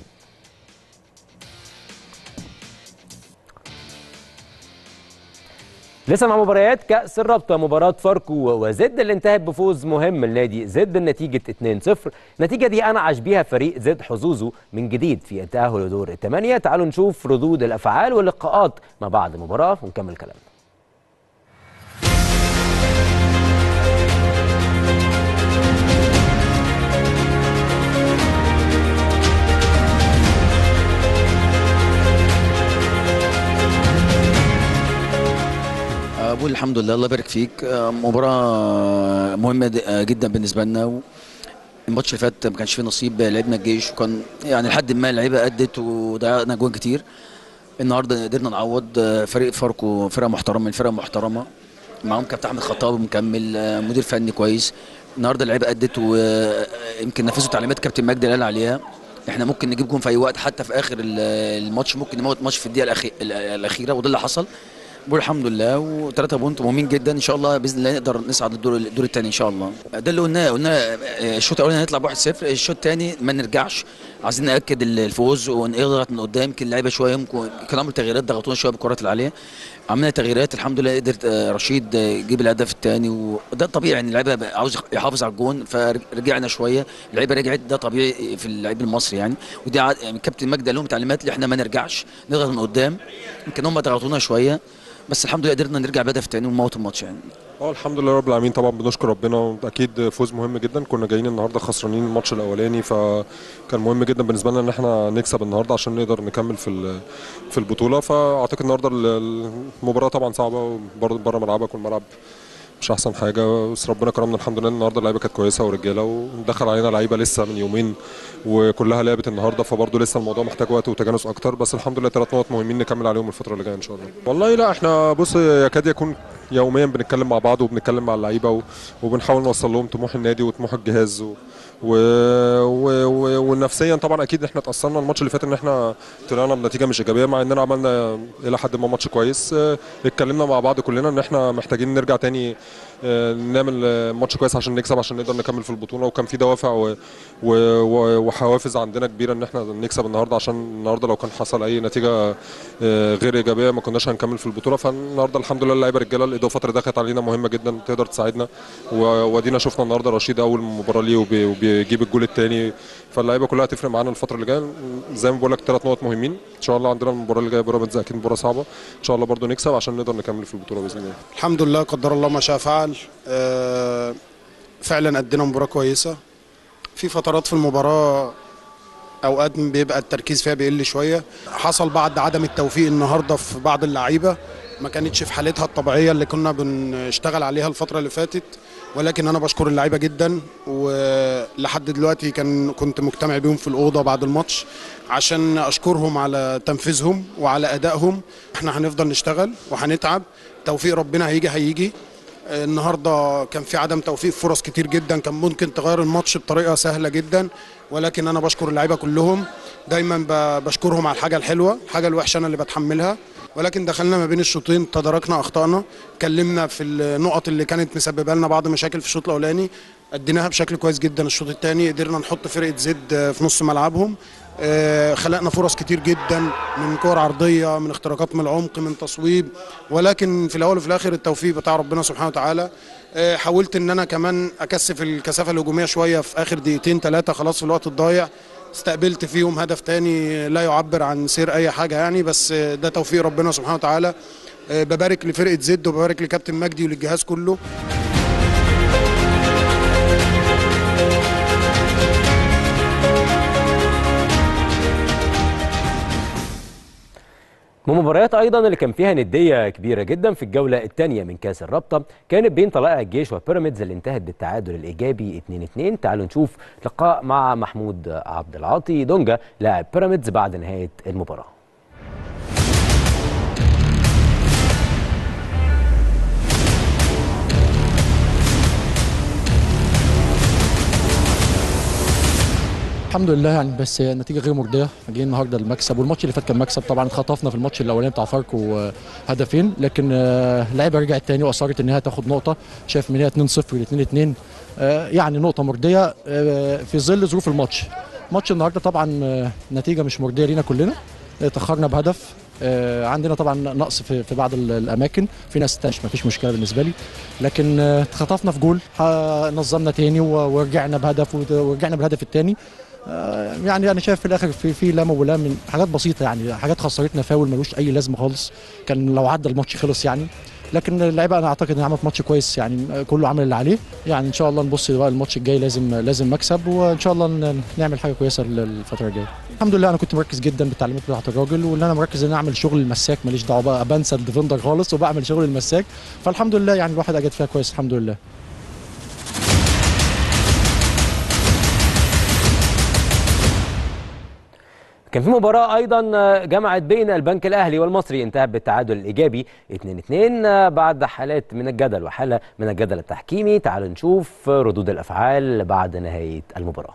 لسه مع مباريات كأس الرابطة مباراة فاركو وزد اللي انتهت بفوز مهم لنادي زد النتيجة 2-0 النتيجة دي أنعش بيها فريق زد حظوظه من جديد في التأهل لدور الثمانية تعالوا نشوف ردود الأفعال واللقاءات ما بعد المباراة ونكمل كلامنا بقول الحمد لله الله يبارك فيك آه، مباراة مهمة د- آه، جدا بالنسبة لنا الماتش اللي فات ما كانش فيه نصيب لعبنا الجيش وكان يعني لحد ما اللعيبة أدت وضيعنا جوان كتير النهارده قدرنا نعوض آه، فريق فاركو فرقة محترمة من فرقة محترمة معاهم كابتن أحمد خطاب مكمل آه، مدير فني كويس النهارده اللعيبة أدت ويمكن نفذوا تعليمات كابتن مجدي اللي قال عليها احنا ممكن نجيب جون في اي وقت حتى في اخر ال- الماتش ممكن نموت ماتش في الدقيقه الأخي- الاخيره وده اللي حصل بقول الحمد لله وثلاثة بونت مهمين جدا ان شاء الله باذن الله نقدر نصعد للدور الدور الثاني ان شاء الله ده اللي قلناه قلنا آه، الشوط الاولاني هنطلع ب 1-0 الشوط الثاني ما نرجعش عايزين ناكد ال- الفوز ونضغط من قدام يمكن اللعيبه شويه يمكن كان عملوا تغييرات ضغطونا شويه بالكرات العاليه عملنا تغييرات الحمد لله قدرت آه، رشيد آه، يجيب الهدف الثاني وده طبيعي ان اللعيبه بقى عاوز يحافظ على الجون فرجعنا شويه اللعيبه رجعت ده طبيعي في اللعيب المصري يعني ودي عاد- يعني كابتن مجدي قال لهم تعليمات اللي احنا ما نرجعش نضغط من قدام يمكن هم ضغطونا شويه بس الحمد لله قدرنا نرجع بهدف تاني ونموت الماتش يعني اه الحمد لله رب العالمين طبعا بنشكر ربنا اكيد فوز مهم جدا كنا جايين النهارده خسرانين الماتش الاولاني فكان مهم جدا بالنسبه لنا ان احنا نكسب النهارده عشان نقدر نكمل في ال- في البطوله فاعتقد النهارده ال- المباراه طبعا صعبه برضه بره ملعبك والملعب مش احسن حاجه بس ربنا كرمنا الحمد لله النهارده اللعيبه كانت كويسه ورجاله ودخل علينا لعيبه لسه من يومين وكلها لعبت النهارده فبرضه لسه الموضوع محتاج وقت وتجانس اكتر بس الحمد لله ثلاث نقط مهمين نكمل عليهم الفتره اللي جايه ان شاء الله والله لا احنا بص يكاد يكون يوميا بنتكلم مع بعض وبنتكلم مع اللعيبه و- وبنحاول نوصل لهم طموح النادي وطموح الجهاز و... و... و... و... ونفسيا طبعا اكيد احنا اتاثرنا الماتش اللي فات ان احنا طلعنا بنتيجه مش ايجابيه مع اننا عملنا الى حد ما ماتش كويس اه، اتكلمنا مع بعض كلنا ان احنا محتاجين نرجع تاني اه، نعمل اه، ماتش كويس عشان نكسب عشان نقدر نكمل في البطوله وكان في دوافع و... و... و... وحوافز عندنا كبيره ان احنا نكسب النهارده عشان النهارده لو كان حصل اي نتيجه اه، غير ايجابيه ما كناش هنكمل في البطوله فالنهارده الحمد لله اللعيبه رجاله الاضافات اللي دخلت علينا مهمه جدا تقدر تساعدنا و- وادينا شفنا النهارده رشيد اول مباراه ليه وبي- وبيجيب الجول الثاني فاللعيبه كلها هتفرق معانا الفتره اللي جايه زي ما بقول لك ثلاث نقط مهمين ان شاء الله عندنا المباراه اللي جايه بيراميدز اكيد مباراه صعبه ان شاء الله برضو نكسب عشان نقدر نكمل في البطوله باذن الله الحمد لله قدر الله ما شاء فعل آه، فعلا ادينا مباراه كويسه في فترات في المباراه اوقات بيبقى التركيز فيها بيقل شويه حصل بعد عدم التوفيق النهارده في بعض اللعيبه ما كانتش في حالتها الطبيعيه اللي كنا بنشتغل عليها الفتره اللي فاتت ولكن انا بشكر اللعيبه جدا ولحد دلوقتي كان كنت مجتمع بيهم في الاوضه بعد الماتش عشان اشكرهم على تنفيذهم وعلى ادائهم احنا هنفضل نشتغل وهنتعب توفيق ربنا هيجي هيجي النهارده كان في عدم توفيق في فرص كتير جدا كان ممكن تغير الماتش بطريقه سهله جدا ولكن انا بشكر اللعيبه كلهم دايما ب- بشكرهم على الحاجه الحلوه الحاجه الوحشه انا اللي بتحملها ولكن دخلنا ما بين الشوطين تداركنا اخطائنا اتكلمنا في النقط اللي كانت مسببه لنا بعض مشاكل في الشوط الاولاني اديناها بشكل كويس جدا الشوط الثاني قدرنا نحط فرقه زد في نص ملعبهم آه، خلقنا فرص كتير جدا من كور عرضيه من اختراقات من العمق من تصويب ولكن في الاول وفي الاخر التوفيق بتاع ربنا سبحانه وتعالى آه، حاولت ان انا كمان اكثف الكثافه الهجوميه شويه في اخر دقيقتين ثلاثه خلاص في الوقت الضايع استقبلت فيهم هدف تاني لا يعبر عن سير اي حاجه يعني بس آه، ده توفيق ربنا سبحانه وتعالى آه، ببارك لفرقه زد وببارك لكابتن مجدي وللجهاز كله من مباريات ايضا اللي كان فيها نديه كبيره جدا في الجوله الثانيه من كاس الرابطه كانت بين طلائع الجيش وبيراميدز اللي انتهت بالتعادل الايجابي 2-2 تعالوا نشوف لقاء مع محمود عبد العاطي دونجا لاعب بيراميدز بعد نهايه المباراه الحمد لله يعني بس النتيجه غير مرضيه جايين النهارده المكسب والماتش اللي فات كان مكسب طبعا اتخطفنا في الماتش الاولاني بتاع فاركو آه، هدفين لكن آه، اللعيبه رجعت تاني واصرت ان هي تاخد نقطه شايف من هي 2-0 ل 2-2 آه، يعني نقطه مرضيه آه، في ظل ظروف الماتش ماتش النهارده طبعا آه، نتيجه مش مرضيه لينا كلنا آه، تاخرنا بهدف آه، عندنا طبعا نقص في في بعض ال- الاماكن في ناس تاش ما فيش مشكله بالنسبه لي لكن آه، اتخطفنا في جول ح- نظمنا تاني و- ورجعنا بهدف وت- ورجعنا بالهدف التاني آه، يعني انا شايف في الاخر في في لام ولام من حاجات بسيطه يعني حاجات خسرتنا فاول ملوش اي لازمه خالص كان لو عدى الماتش خلص يعني لكن اللعيبه انا اعتقد انها عملت ماتش كويس يعني آه، كله عمل اللي عليه يعني ان شاء الله نبص بقى الماتش الجاي لازم لازم مكسب وان شاء الله ن- نعمل حاجه كويسه الفتره الجايه الحمد لله انا كنت مركز جدا بالتعليمات بتاعت الراجل وان انا مركز ان أنا اعمل شغل المساك ماليش دعوه بقى بنسى الديفندر خالص وبعمل شغل المساك فالحمد لله يعني الواحد اجد فيها كويس الحمد لله كان في مباراة أيضا جمعت بين البنك الأهلي والمصري انتهت بالتعادل الإيجابي 2-2 بعد حالات من الجدل وحالة من الجدل التحكيمي تعالوا نشوف ردود الأفعال بعد نهاية المباراة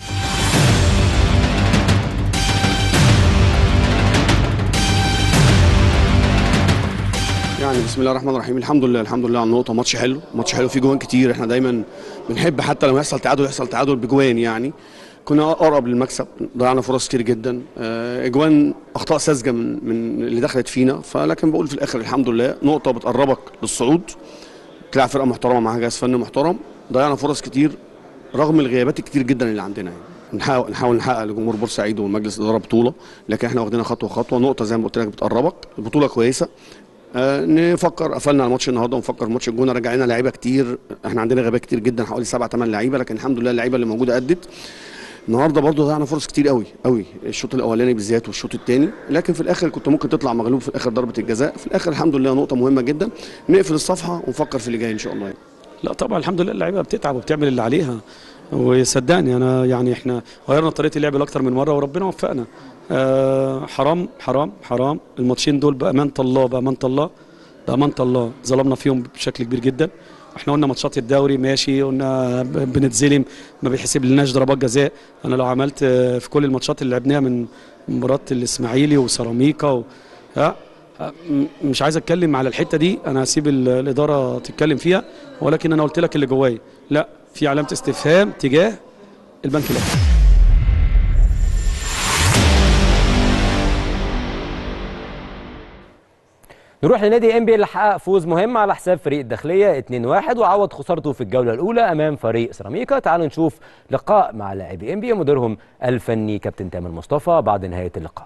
يعني بسم الله الرحمن الرحيم الحمد لله الحمد لله على النقطه ماتش حلو ماتش حلو فيه جوان كتير احنا دايما بنحب حتى لما يحصل تعادل يحصل تعادل بجوان يعني كنا اقرب للمكسب ضيعنا فرص كتير جدا آه، اجوان اخطاء ساذجه من من اللي دخلت فينا فلكن بقول في الاخر الحمد لله نقطه بتقربك للصعود تلعب فرقه محترمه معاها جهاز فني محترم ضيعنا فرص كتير رغم الغيابات الكتير جدا اللي عندنا يعني نحاول نحاول نحقق لجمهور بورسعيد ومجلس الاداره بطوله لكن احنا واخدينها خطوه خطوه نقطه زي ما قلت لك بتقربك البطوله كويسه آه نفكر قفلنا على ماتش النهارده ونفكر في ماتش الجونه رجعنا لعيبه كتير احنا عندنا غيابات كتير جدا حوالي سبع ثمان لعيبه لكن الحمد لله اللعيبه اللي موجوده ادت النهارده برضه ضيعنا فرص كتير قوي قوي الشوط الاولاني بالذات والشوط الثاني لكن في الاخر كنت ممكن تطلع مغلوب في الاخر ضربه الجزاء في الاخر الحمد لله نقطه مهمه جدا نقفل الصفحه ونفكر في اللي جاي ان شاء الله يعني. لا طبعا الحمد لله اللعيبه بتتعب وبتعمل اللي عليها وصدقني انا يعني احنا غيرنا طريقه اللعب اكتر من مره وربنا وفقنا آه حرام حرام حرام الماتشين دول بامانه الله بامانه الله بامانه الله ظلمنا فيهم بشكل كبير جدا احنا قلنا ماتشات الدوري ماشي قلنا ب- بنتظلم ما بيحسب لناش ضربات جزاء انا لو عملت آه، في كل الماتشات اللي لعبناها من مباراه الاسماعيلي وسيراميكا و... ها م- مش عايز اتكلم على الحته دي انا هسيب ال- الاداره تتكلم فيها ولكن انا قلت لك اللي جوايا لا في علامه استفهام تجاه البنك الاهلي نروح لنادي انبي اللي حقق فوز مهم على حساب فريق الداخليه 2-1 وعوض خسارته في الجوله الاولى امام فريق سيراميكا تعالوا نشوف لقاء مع لاعبي انبي ومديرهم الفني كابتن تامر مصطفى بعد نهايه اللقاء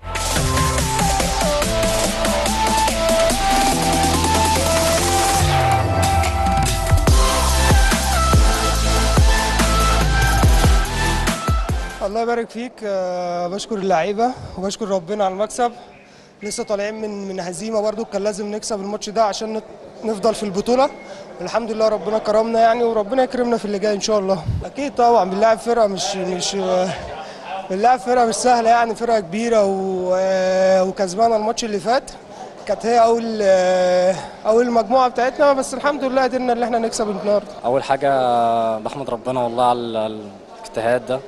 الله يبارك فيك آه، بشكر اللعيبه وبشكر ربنا على المكسب لسه طالعين من من هزيمه برضو كان لازم نكسب الماتش ده عشان نت- نفضل في البطوله والحمد لله ربنا كرمنا يعني وربنا يكرمنا في اللي جاي ان شاء الله اكيد طبعا بنلعب فرقه مش مش آه، بنلعب فرقه مش سهله يعني فرقه كبيره و- آه، وكسبانه الماتش اللي فات كانت هي اول آه، اول مجموعه بتاعتنا بس الحمد لله قدرنا ان احنا نكسب النهارده اول حاجه بحمد ربنا والله على الاجتهاد ده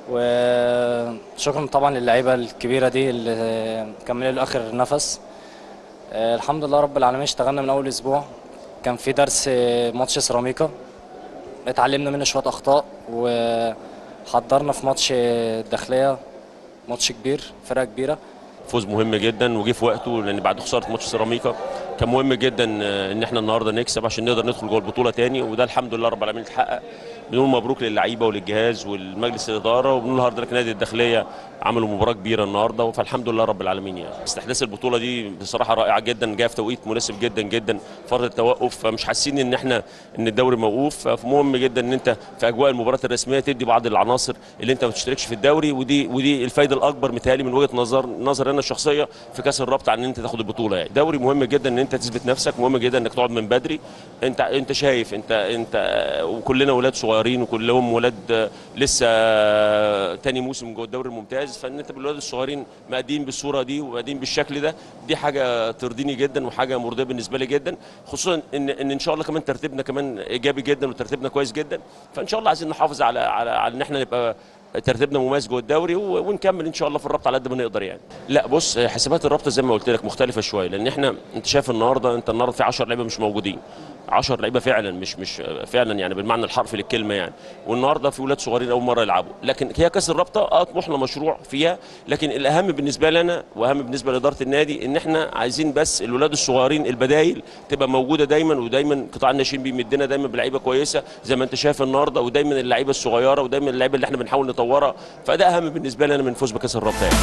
وشكرا طبعا للعيبه الكبيره دي اللي كملوا لاخر نفس آه، الحمد لله رب العالمين اشتغلنا من اول اسبوع كان في درس آه، ماتش سيراميكا اتعلمنا منه شويه اخطاء وحضرنا في ماتش آه، الداخليه ماتش كبير فرقه كبيره فوز مهم جدا وجه في وقته لان بعد خساره ماتش سيراميكا كان مهم جدا آه، ان احنا النهارده نكسب عشان نقدر ندخل جوه البطوله تاني وده الحمد لله رب العالمين اتحقق بنقول مبروك للعيبه وللجهاز والمجلس الاداره وبنقول النهارده لك نادي الداخليه عملوا مباراه كبيره النهارده فالحمد لله رب العالمين يعني استحداث البطوله دي بصراحه رائعه جدا جايه في توقيت مناسب جدا جدا فتره التوقف فمش حاسين ان احنا ان الدوري موقوف فمهم جدا ان انت في اجواء المباراه الرسميه تدي بعض العناصر اللي انت ما بتشتركش في الدوري ودي ودي الفايده الاكبر متهيألي من وجهه نظر نظر انا الشخصيه في كاس الرابطه عن ان انت تاخد البطوله يعني دوري مهم جدا ان انت تثبت نفسك مهم جدا انك تقعد من بدري انت انت شايف انت انت وكلنا ولاد صغيرين وكلهم ولاد لسه تاني موسم جوه الدوري الممتاز فان انت بالولاد الصغيرين مقدين بالصوره دي ومقدين بالشكل ده دي حاجه ترضيني جدا وحاجه مرضيه بالنسبه لي جدا خصوصا ان ان ان شاء الله كمان ترتيبنا كمان ايجابي جدا وترتيبنا كويس جدا فان شاء الله عايزين نحافظ على على, على ان احنا نبقى ترتيبنا مميز جوه الدوري و- ونكمل ان شاء الله في الرابطه على قد ما نقدر يعني لا بص حسابات الرابطه زي ما قلت لك مختلفه شويه لان احنا انت شايف النهارده انت النهارده في 10 لعيبه مش موجودين 10 لعيبه فعلا مش مش فعلا يعني بالمعنى الحرفي للكلمه يعني والنهارده في ولاد صغيرين اول مره يلعبوا لكن هي كاس الرابطه اه طموحنا مشروع فيها لكن الاهم بالنسبه لنا واهم بالنسبه لاداره النادي ان احنا عايزين بس الولاد الصغيرين البدايل تبقى موجوده دايما ودايما قطاع الناشئين بيمدنا دايما بلعيبه كويسه زي ما انت شايف النهارده ودايما اللعيبه الصغيره ودايما اللعيبه اللي احنا بنحاول نطورها فده اهم بالنسبه لنا من فوز بكاس الرابطه يعني.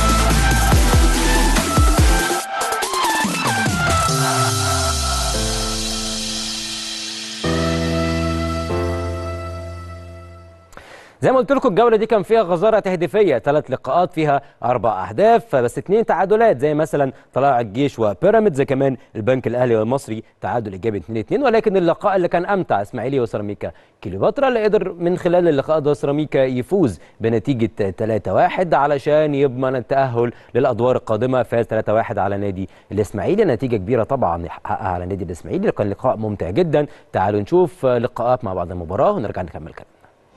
زي ما قلت لكم الجوله دي كان فيها غزاره تهديفيه ثلاث لقاءات فيها اربع اهداف بس اثنين تعادلات زي مثلا طلائع الجيش وبيراميدز زي كمان البنك الاهلي والمصري تعادل ايجابي 2 2 ولكن اللقاء اللي كان امتع اسماعيلي وسيراميكا كليوباترا اللي قدر من خلال اللقاء ده سيراميكا يفوز بنتيجه 3 1 علشان يضمن التاهل للادوار القادمه فاز 3 1 على نادي الاسماعيلي نتيجه كبيره طبعا يحققها على نادي الاسماعيلي كان لقاء ممتع جدا تعالوا نشوف لقاءات مع بعض المباراه ونرجع نكمل كلام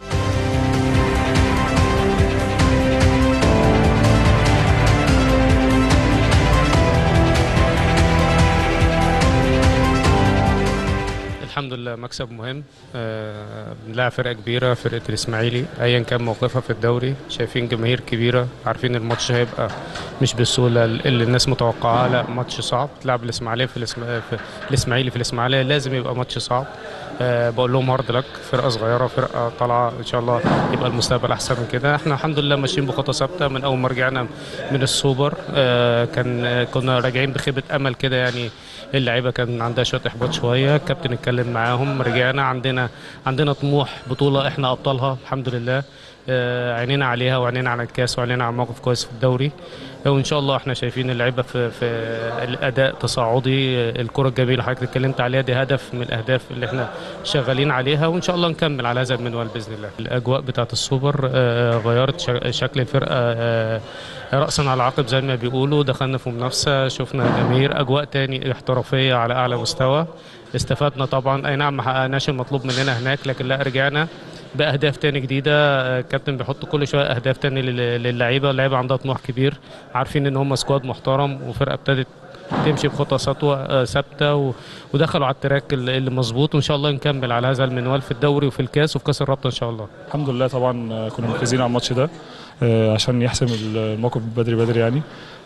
الحمد لله مكسب مهم آه، بنلاعب فرقه كبيره فرقه الاسماعيلي ايا كان موقفها في الدوري شايفين جماهير كبيره عارفين الماتش هيبقى مش بالسهوله اللي الناس متوقعاها لا ماتش صعب تلعب الاسماعيليه في, الإسم... في الاسماعيلي في الاسماعيليه لازم يبقى ماتش صعب أه بقول لهم هارد لك فرقه صغيره فرقه طالعه ان شاء الله يبقى المستقبل احسن من كده احنا الحمد لله ماشيين بخطى ثابته من اول ما رجعنا من السوبر أه كان آه، كنا راجعين بخيبه امل كده يعني اللعيبه كان عندها شويه احباط شويه الكابتن اتكلم معاهم رجعنا عندنا عندنا طموح بطوله احنا ابطالها الحمد لله آه، عينينا عليها وعينينا على الكاس وعينينا على موقف كويس في الدوري وان شاء الله احنا شايفين اللعيبه في في الاداء تصاعدي آه، الكره الجميله اللي حضرتك اتكلمت عليها دي هدف من الاهداف اللي احنا شغالين عليها وان شاء الله نكمل على هذا المنوال باذن الله الاجواء بتاعه السوبر آه، غيرت شك- شكل الفرقه آه، راسا على عقب زي ما بيقولوا دخلنا في منافسه شفنا جماهير اجواء تاني احترافيه على اعلى مستوى استفدنا طبعا اي نعم ما حققناش المطلوب مننا هناك لكن لا رجعنا باهداف تاني جديده آه، الكابتن بيحط كل شويه اهداف تاني لل- للعيبه اللعيبه عندها طموح كبير عارفين ان هم سكواد محترم وفرقه ابتدت تمشي بخطى سطوة آه، ثابته و- ودخلوا على التراك اللي اللي مظبوط وان شاء الله نكمل على هذا المنوال في الدوري وفي الكاس وفي كاس الرابطه ان شاء الله الحمد لله طبعا آه، كنا مركزين على الماتش ده آه، عشان يحسم الموقف بدري بدري يعني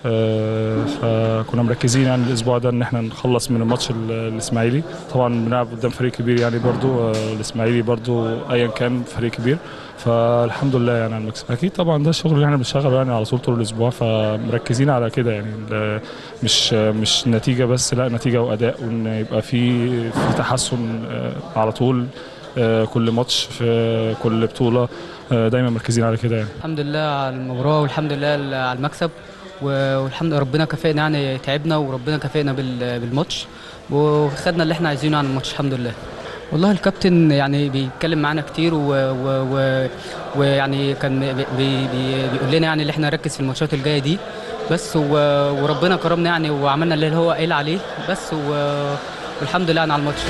آه، فكنا مركزين يعني الاسبوع ده ان احنا نخلص من الماتش ال- الاسماعيلي طبعا بنلعب قدام فريق كبير يعني برضو آه، الاسماعيلي برضو ايا كان فريق كبير فالحمد لله يعني على المكسب اكيد طبعا ده الشغل اللي احنا بنشتغله يعني على طول طول الاسبوع فمركزين على كده يعني ال- مش مش نتيجه بس لا نتيجه واداء وان يبقى في في تحسن آه، على طول آه، كل ماتش في كل بطوله آه، دايما مركزين على كده يعني الحمد لله على المباراة والحمد لله على المكسب و- والحمد لله ربنا كافئنا يعني تعبنا وربنا كافئنا بال- بالماتش وخدنا اللي احنا عايزينه عن الماتش الحمد لله والله الكابتن يعني بيتكلم معانا كتير و- و- و- ويعني كان بي بي بيقول لنا يعني اللي احنا نركز في الماتشات الجايه دي بس و- وربنا كرمنا يعني وعملنا اللي هو قايل عليه بس و- والحمد لله يعني على الماتش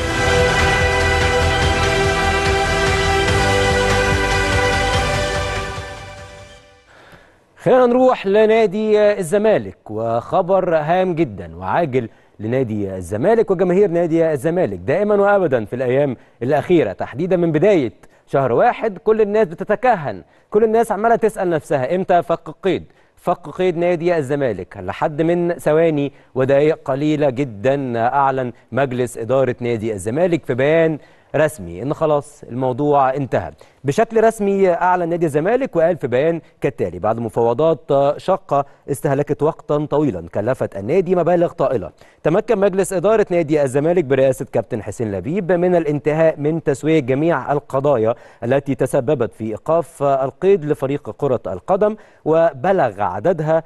خلينا نروح لنادي الزمالك وخبر هام جدا وعاجل لنادي الزمالك وجماهير نادي الزمالك دائما وابدا في الايام الاخيره تحديدا من بدايه شهر واحد كل الناس بتتكهن كل الناس عماله تسال نفسها امتى فك القيد فك قيد نادي الزمالك لحد من ثواني ودقائق قليله جدا اعلن مجلس اداره نادي الزمالك في بيان رسمي ان خلاص الموضوع انتهى بشكل رسمي اعلن نادي الزمالك وقال في بيان كالتالي بعد مفاوضات شاقه استهلكت وقتا طويلا كلفت النادي مبالغ طائله تمكن مجلس اداره نادي الزمالك برئاسه كابتن حسين لبيب من الانتهاء من تسويه جميع القضايا التي تسببت في ايقاف القيد لفريق كره القدم وبلغ عددها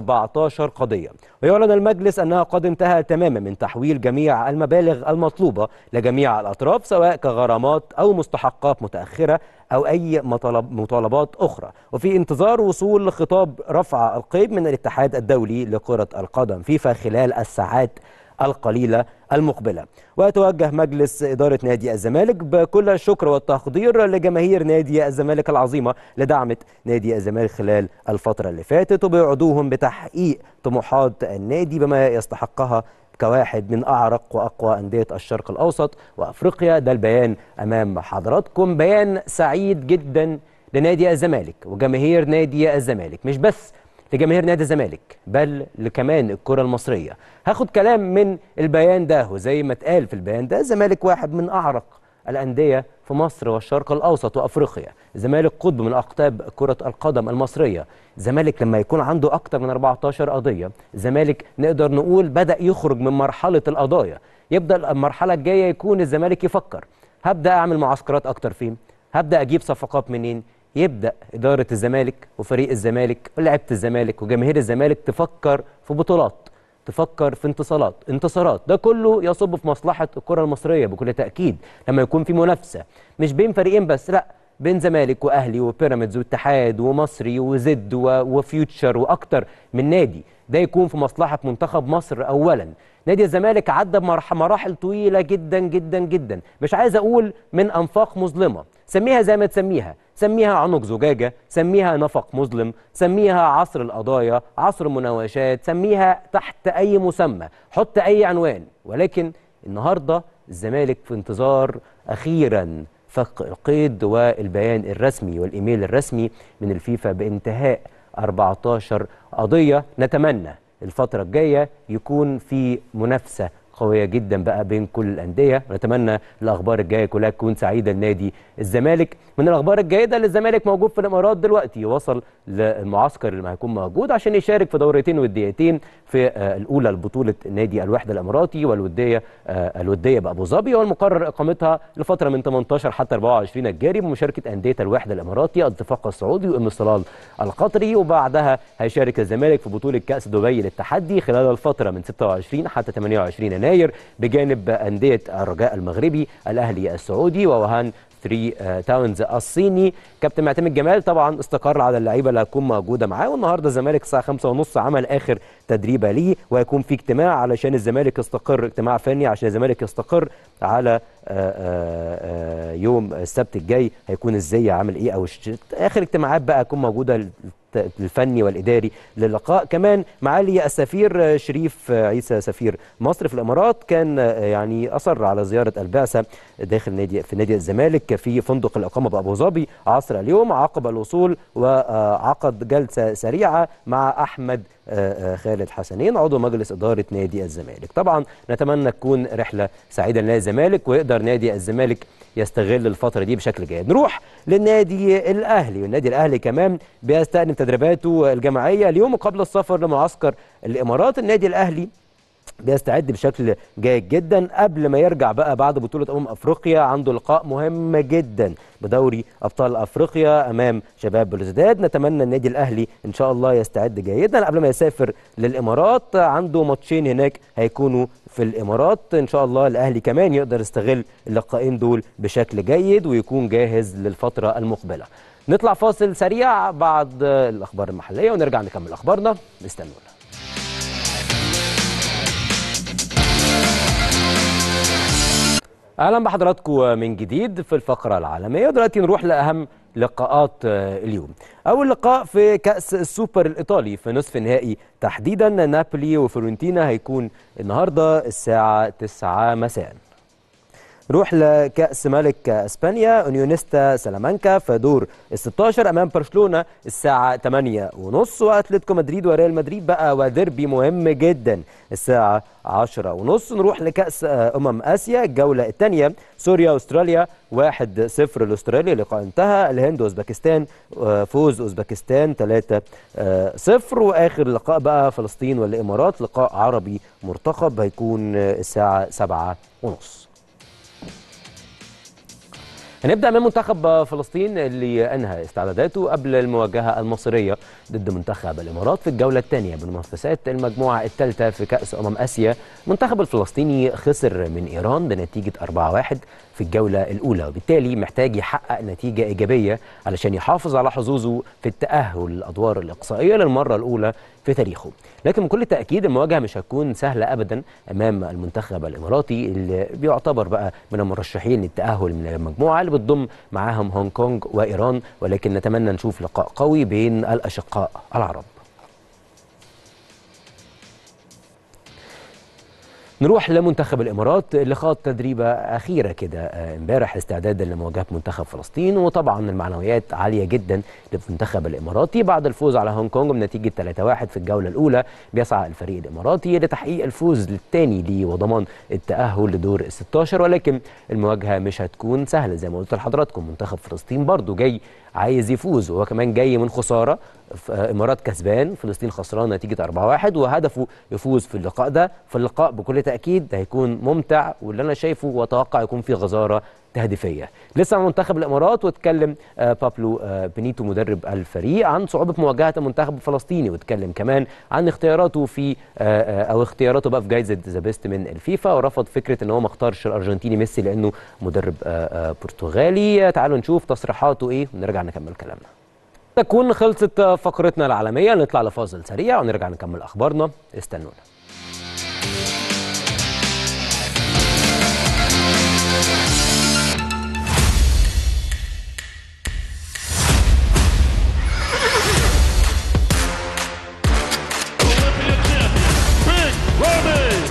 14 قضيه ويعلن المجلس انها قد انتهى تماما من تحويل جميع المبالغ المطلوبه لجميع الاطراف سواء كغرامات او مستحقات متاخره او اي مطالب مطالبات اخرى وفي انتظار وصول خطاب رفع القيد من الاتحاد الدولي لكره القدم فيفا خلال الساعات القليلة المقبلة ويتوجه مجلس إدارة نادي الزمالك بكل الشكر والتقدير لجماهير نادي الزمالك العظيمة لدعمة نادي الزمالك خلال الفترة اللي فاتت وبيوعدوهم بتحقيق طموحات النادي بما يستحقها كواحد من أعرق وأقوى أندية الشرق الأوسط وأفريقيا ده البيان أمام حضراتكم بيان سعيد جدا لنادي الزمالك وجماهير نادي الزمالك مش بس لجماهير نادي الزمالك بل لكمان الكرة المصرية هاخد كلام من البيان ده وزي ما اتقال في البيان ده الزمالك واحد من أعرق الأندية في مصر والشرق الأوسط وأفريقيا الزمالك قطب من أقطاب كرة القدم المصرية الزمالك لما يكون عنده أكتر من 14 قضية الزمالك نقدر نقول بدأ يخرج من مرحلة القضايا يبدأ المرحلة الجاية يكون الزمالك يفكر هبدأ أعمل معسكرات أكتر فين هبدأ أجيب صفقات منين يبدا اداره الزمالك وفريق الزمالك ولاعيبه الزمالك وجماهير الزمالك تفكر في بطولات تفكر في انتصارات انتصارات ده كله يصب في مصلحه الكره المصريه بكل تاكيد لما يكون في منافسه مش بين فريقين بس لا بين زمالك واهلي وبيراميدز واتحاد ومصري وزد وفيوتشر واكتر من نادي ده يكون في مصلحه منتخب مصر اولا نادي الزمالك عدى بمراحل طويله جدا جدا جدا مش عايز اقول من انفاق مظلمه سميها زي ما تسميها سميها عنق زجاجة سميها نفق مظلم سميها عصر القضايا عصر مناوشات سميها تحت أي مسمى حط أي عنوان ولكن النهاردة الزمالك في انتظار أخيرا فك القيد والبيان الرسمي والإيميل الرسمي من الفيفا بانتهاء 14 قضية نتمنى الفترة الجاية يكون في منافسة قوية جدا بقى بين كل الأندية ونتمنى الأخبار الجاية كلها تكون سعيدة لنادي الزمالك من الأخبار الجيدة اللي الزمالك موجود في الإمارات دلوقتي وصل للمعسكر اللي هيكون موجود عشان يشارك في دورتين وديتين في آه الأولى لبطولة نادي الوحدة الإماراتي والودية آه الودية بأبو ظبي والمقرر إقامتها لفترة من 18 حتى 24 الجاري بمشاركة أندية الوحدة الإماراتي الاتفاق السعودي وأم الصلال القطري وبعدها هيشارك الزمالك في بطولة كأس دبي للتحدي خلال الفترة من 26 حتى 28 يناير بجانب أندية الرجاء المغربي الأهلي السعودي ووهان 3 تاونز الصيني كابتن معتمد جمال طبعا استقر على اللعيبه اللي هتكون موجوده معاه والنهارده الزمالك الساعه 5:30 عمل اخر تدريبه ليه وهيكون في اجتماع علشان الزمالك يستقر اجتماع فني عشان الزمالك يستقر على يوم السبت الجاي هيكون ازاي عامل ايه او اخر اجتماعات بقى هتكون موجوده الفني والاداري للقاء كمان معالي السفير شريف عيسى سفير مصر في الامارات كان يعني اصر على زياره البعثه داخل نادي في نادي الزمالك في فندق الاقامه بابو ظبي عصر اليوم عقب الوصول وعقد جلسه سريعه مع احمد خالد حسنين عضو مجلس اداره نادي الزمالك طبعا نتمنى تكون رحله سعيده لنادي الزمالك ويقدر نادي الزمالك يستغل الفتره دي بشكل جيد نروح للنادي الاهلي والنادي الاهلي كمان بيستأنف تدريباته الجماعيه اليوم قبل السفر لمعسكر الامارات النادي الاهلي بيستعد بشكل جيد جدا قبل ما يرجع بقى بعد بطولة أمم أفريقيا عنده لقاء مهم جدا بدوري أبطال أفريقيا أمام شباب بلوزداد نتمنى النادي الأهلي إن شاء الله يستعد جيدا قبل ما يسافر للإمارات عنده ماتشين هناك هيكونوا في الإمارات إن شاء الله الأهلي كمان يقدر يستغل اللقاءين دول بشكل جيد ويكون جاهز للفترة المقبلة نطلع فاصل سريع بعد الأخبار المحلية ونرجع نكمل أخبارنا استنونا اهلا بحضراتكم من جديد في الفقره العالميه ودلوقتي نروح لاهم لقاءات آه، اليوم اول لقاء في كاس السوبر الايطالي في نصف النهائي تحديدا نابولي وفيورنتينا هيكون النهارده الساعه 9 مساء نروح لكأس ملك اسبانيا اونيونيستا سلامانكا في دور ال 16 امام برشلونه الساعه 8 ونص واتلتيكو مدريد وريال مدريد بقى وديربي مهم جدا الساعه 10 ونص نروح لكأس آه، امم اسيا الجوله الثانيه سوريا استراليا 1 0 لاستراليا لقاء انتهى الهند واوزبكستان آه، فوز اوزبكستان 3 0 واخر لقاء بقى فلسطين والامارات لقاء عربي مرتقب هيكون آه، الساعه 7 ونص هنبدا من منتخب فلسطين اللي انهى استعداداته قبل المواجهه المصريه ضد منتخب الامارات في الجوله الثانيه من منافسات المجموعه الثالثه في كاس امم اسيا المنتخب الفلسطيني خسر من ايران بنتيجه 4-1 في الجوله الاولى وبالتالي محتاج يحقق نتيجه ايجابيه علشان يحافظ على حظوظه في التاهل للادوار الاقصائيه للمره الاولى في تاريخه لكن بكل تاكيد المواجهه مش هتكون سهله ابدا امام المنتخب الاماراتي اللي بيعتبر بقى من المرشحين للتاهل من المجموعه اللي بتضم معاهم هونج كونج وايران ولكن نتمنى نشوف لقاء قوي بين الاشقاء العرب نروح لمنتخب الامارات اللي خاض تدريبه اخيره كده آه، امبارح استعدادا لمواجهه منتخب فلسطين وطبعا المعنويات عاليه جدا للمنتخب الاماراتي بعد الفوز على هونج كونج بنتيجه 3-1 في الجوله الاولى بيسعى الفريق الاماراتي لتحقيق الفوز الثاني ليه وضمان التاهل لدور ال 16 ولكن المواجهه مش هتكون سهله زي ما قلت لحضراتكم منتخب فلسطين برضو جاي عايز يفوز وهو كمان جاي من خساره ف- آه، امارات كسبان فلسطين خسران نتيجه 4-1 وهدفه يفوز في اللقاء ده فاللقاء بكل تاكيد هيكون ممتع واللي انا شايفه واتوقع يكون فيه غزاره تهديفيه لسه عن منتخب الامارات واتكلم آه، بابلو آه، بنيتو مدرب الفريق عن صعوبه مواجهه المنتخب الفلسطيني واتكلم كمان عن اختياراته في آه، آه، او اختياراته بقى في جائزه ذا بيست من الفيفا ورفض فكره ان هو ما اختارش الارجنتيني ميسي لانه مدرب آه، آه، برتغالي تعالوا نشوف تصريحاته ايه ونرجع نكمل كلامنا تكون خلصت فقرتنا العالميه نطلع لفاصل سريع ونرجع نكمل اخبارنا استنونا Big Ramy.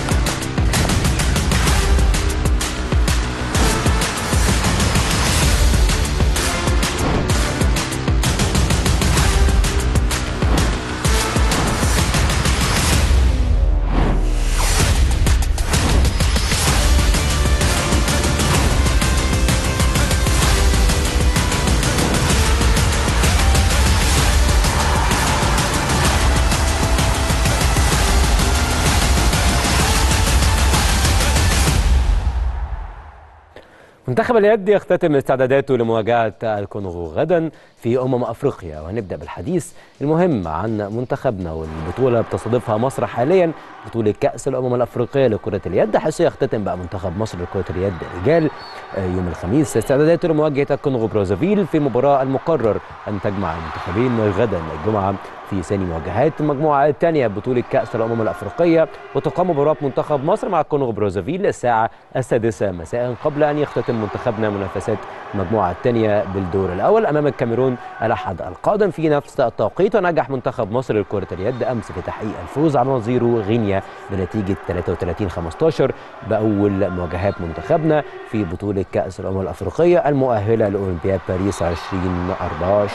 منتخب اليد يختتم استعداداته لمواجهة الكونغو غدا في أمم أفريقيا وهنبدأ بالحديث المهم عن منتخبنا والبطولة بتستضيفها مصر حاليا بطولة كأس الأمم الأفريقية لكرة اليد حيث يختتم بقى منتخب مصر لكرة اليد رجال آه، يوم الخميس استعداداته لمواجهة الكونغو برازافيل في مباراة المقرر أن تجمع المنتخبين غدا الجمعة في ثاني مواجهات المجموعة الثانية بطولة كأس الأمم الأفريقية وتقام مباراة منتخب مصر مع الكونغو برازافيل الساعة السادسة مساء قبل أن يختتم منتخبنا منافسات المجموعة الثانية بالدور الأول أمام الكاميرون الأحد القادم في نفس التوقيت ونجح منتخب مصر لكرة اليد أمس في تحقيق الفوز على نظيره غينيا بنتيجة 33 15 بأول مواجهات منتخبنا في بطولة كأس الأمم الأفريقية المؤهلة لأولمبياد باريس 2024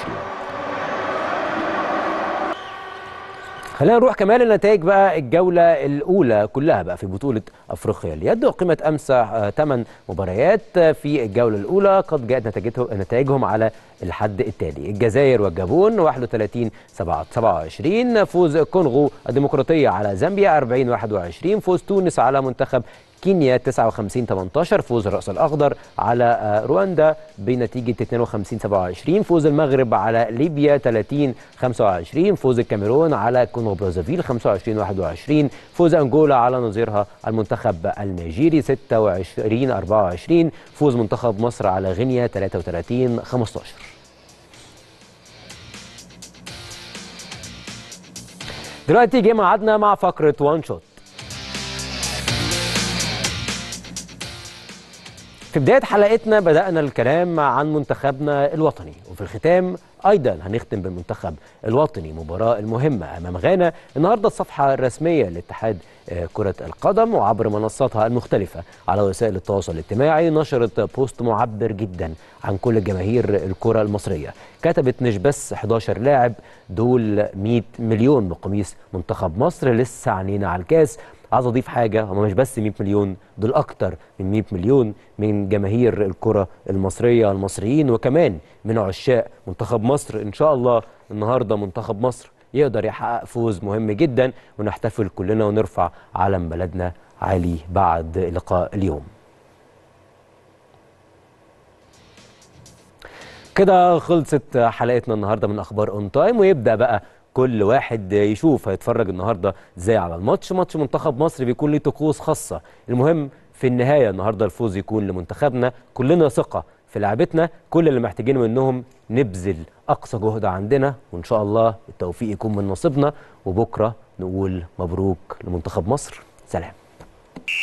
خلينا نروح كمان لنتائج بقى الجولة الأولى كلها بقى في بطولة أفريقيا اليد وقيمة أمس ثمان مباريات آه، في الجولة الأولى قد جاءت نتائجته- نتائجهم على الحد التالي الجزائر والجابون 31 27 فوز الكونغو الديمقراطية على زامبيا 40 21 فوز تونس على منتخب كينيا 59 18 فوز الرأس الأخضر على آه، رواندا بنتيجة 52 27 فوز المغرب على ليبيا 30 25 فوز الكاميرون على كونغو برازافيل 25 21 فوز أنجولا على نظيرها المنتخب النيجيري 26 24 فوز منتخب مصر على غينيا 33 15 دلوقتي جه ميعادنا مع فقرة وان شوت في بداية حلقتنا بدأنا الكلام عن منتخبنا الوطني وفي الختام أيضا هنختم بالمنتخب الوطني مباراة المهمة أمام غانا النهاردة الصفحة الرسمية لاتحاد آه، كرة القدم وعبر منصاتها المختلفة على وسائل التواصل الاجتماعي نشرت بوست معبر جدا عن كل جماهير الكرة المصرية كتبت مش بس 11 لاعب دول 100 مليون بقميص منتخب مصر لسه عنينا على الكاس عايز اضيف حاجه هم مش بس 100 مليون دول اكتر من 100 مليون من جماهير الكره المصريه المصريين وكمان من عشاق منتخب مصر ان شاء الله النهارده منتخب مصر يقدر يحقق فوز مهم جدا ونحتفل كلنا ونرفع علم بلدنا عالي بعد لقاء اليوم كده خلصت حلقتنا النهارده من اخبار اون تايم ويبدا بقى كل واحد يشوف هيتفرج النهارده ازاي على الماتش ماتش منتخب مصر بيكون ليه طقوس خاصه المهم في النهايه النهارده الفوز يكون لمنتخبنا كلنا ثقه في لعبتنا كل اللي محتاجينه منهم نبذل اقصى جهد عندنا وان شاء الله التوفيق يكون من نصيبنا وبكره نقول مبروك لمنتخب مصر سلام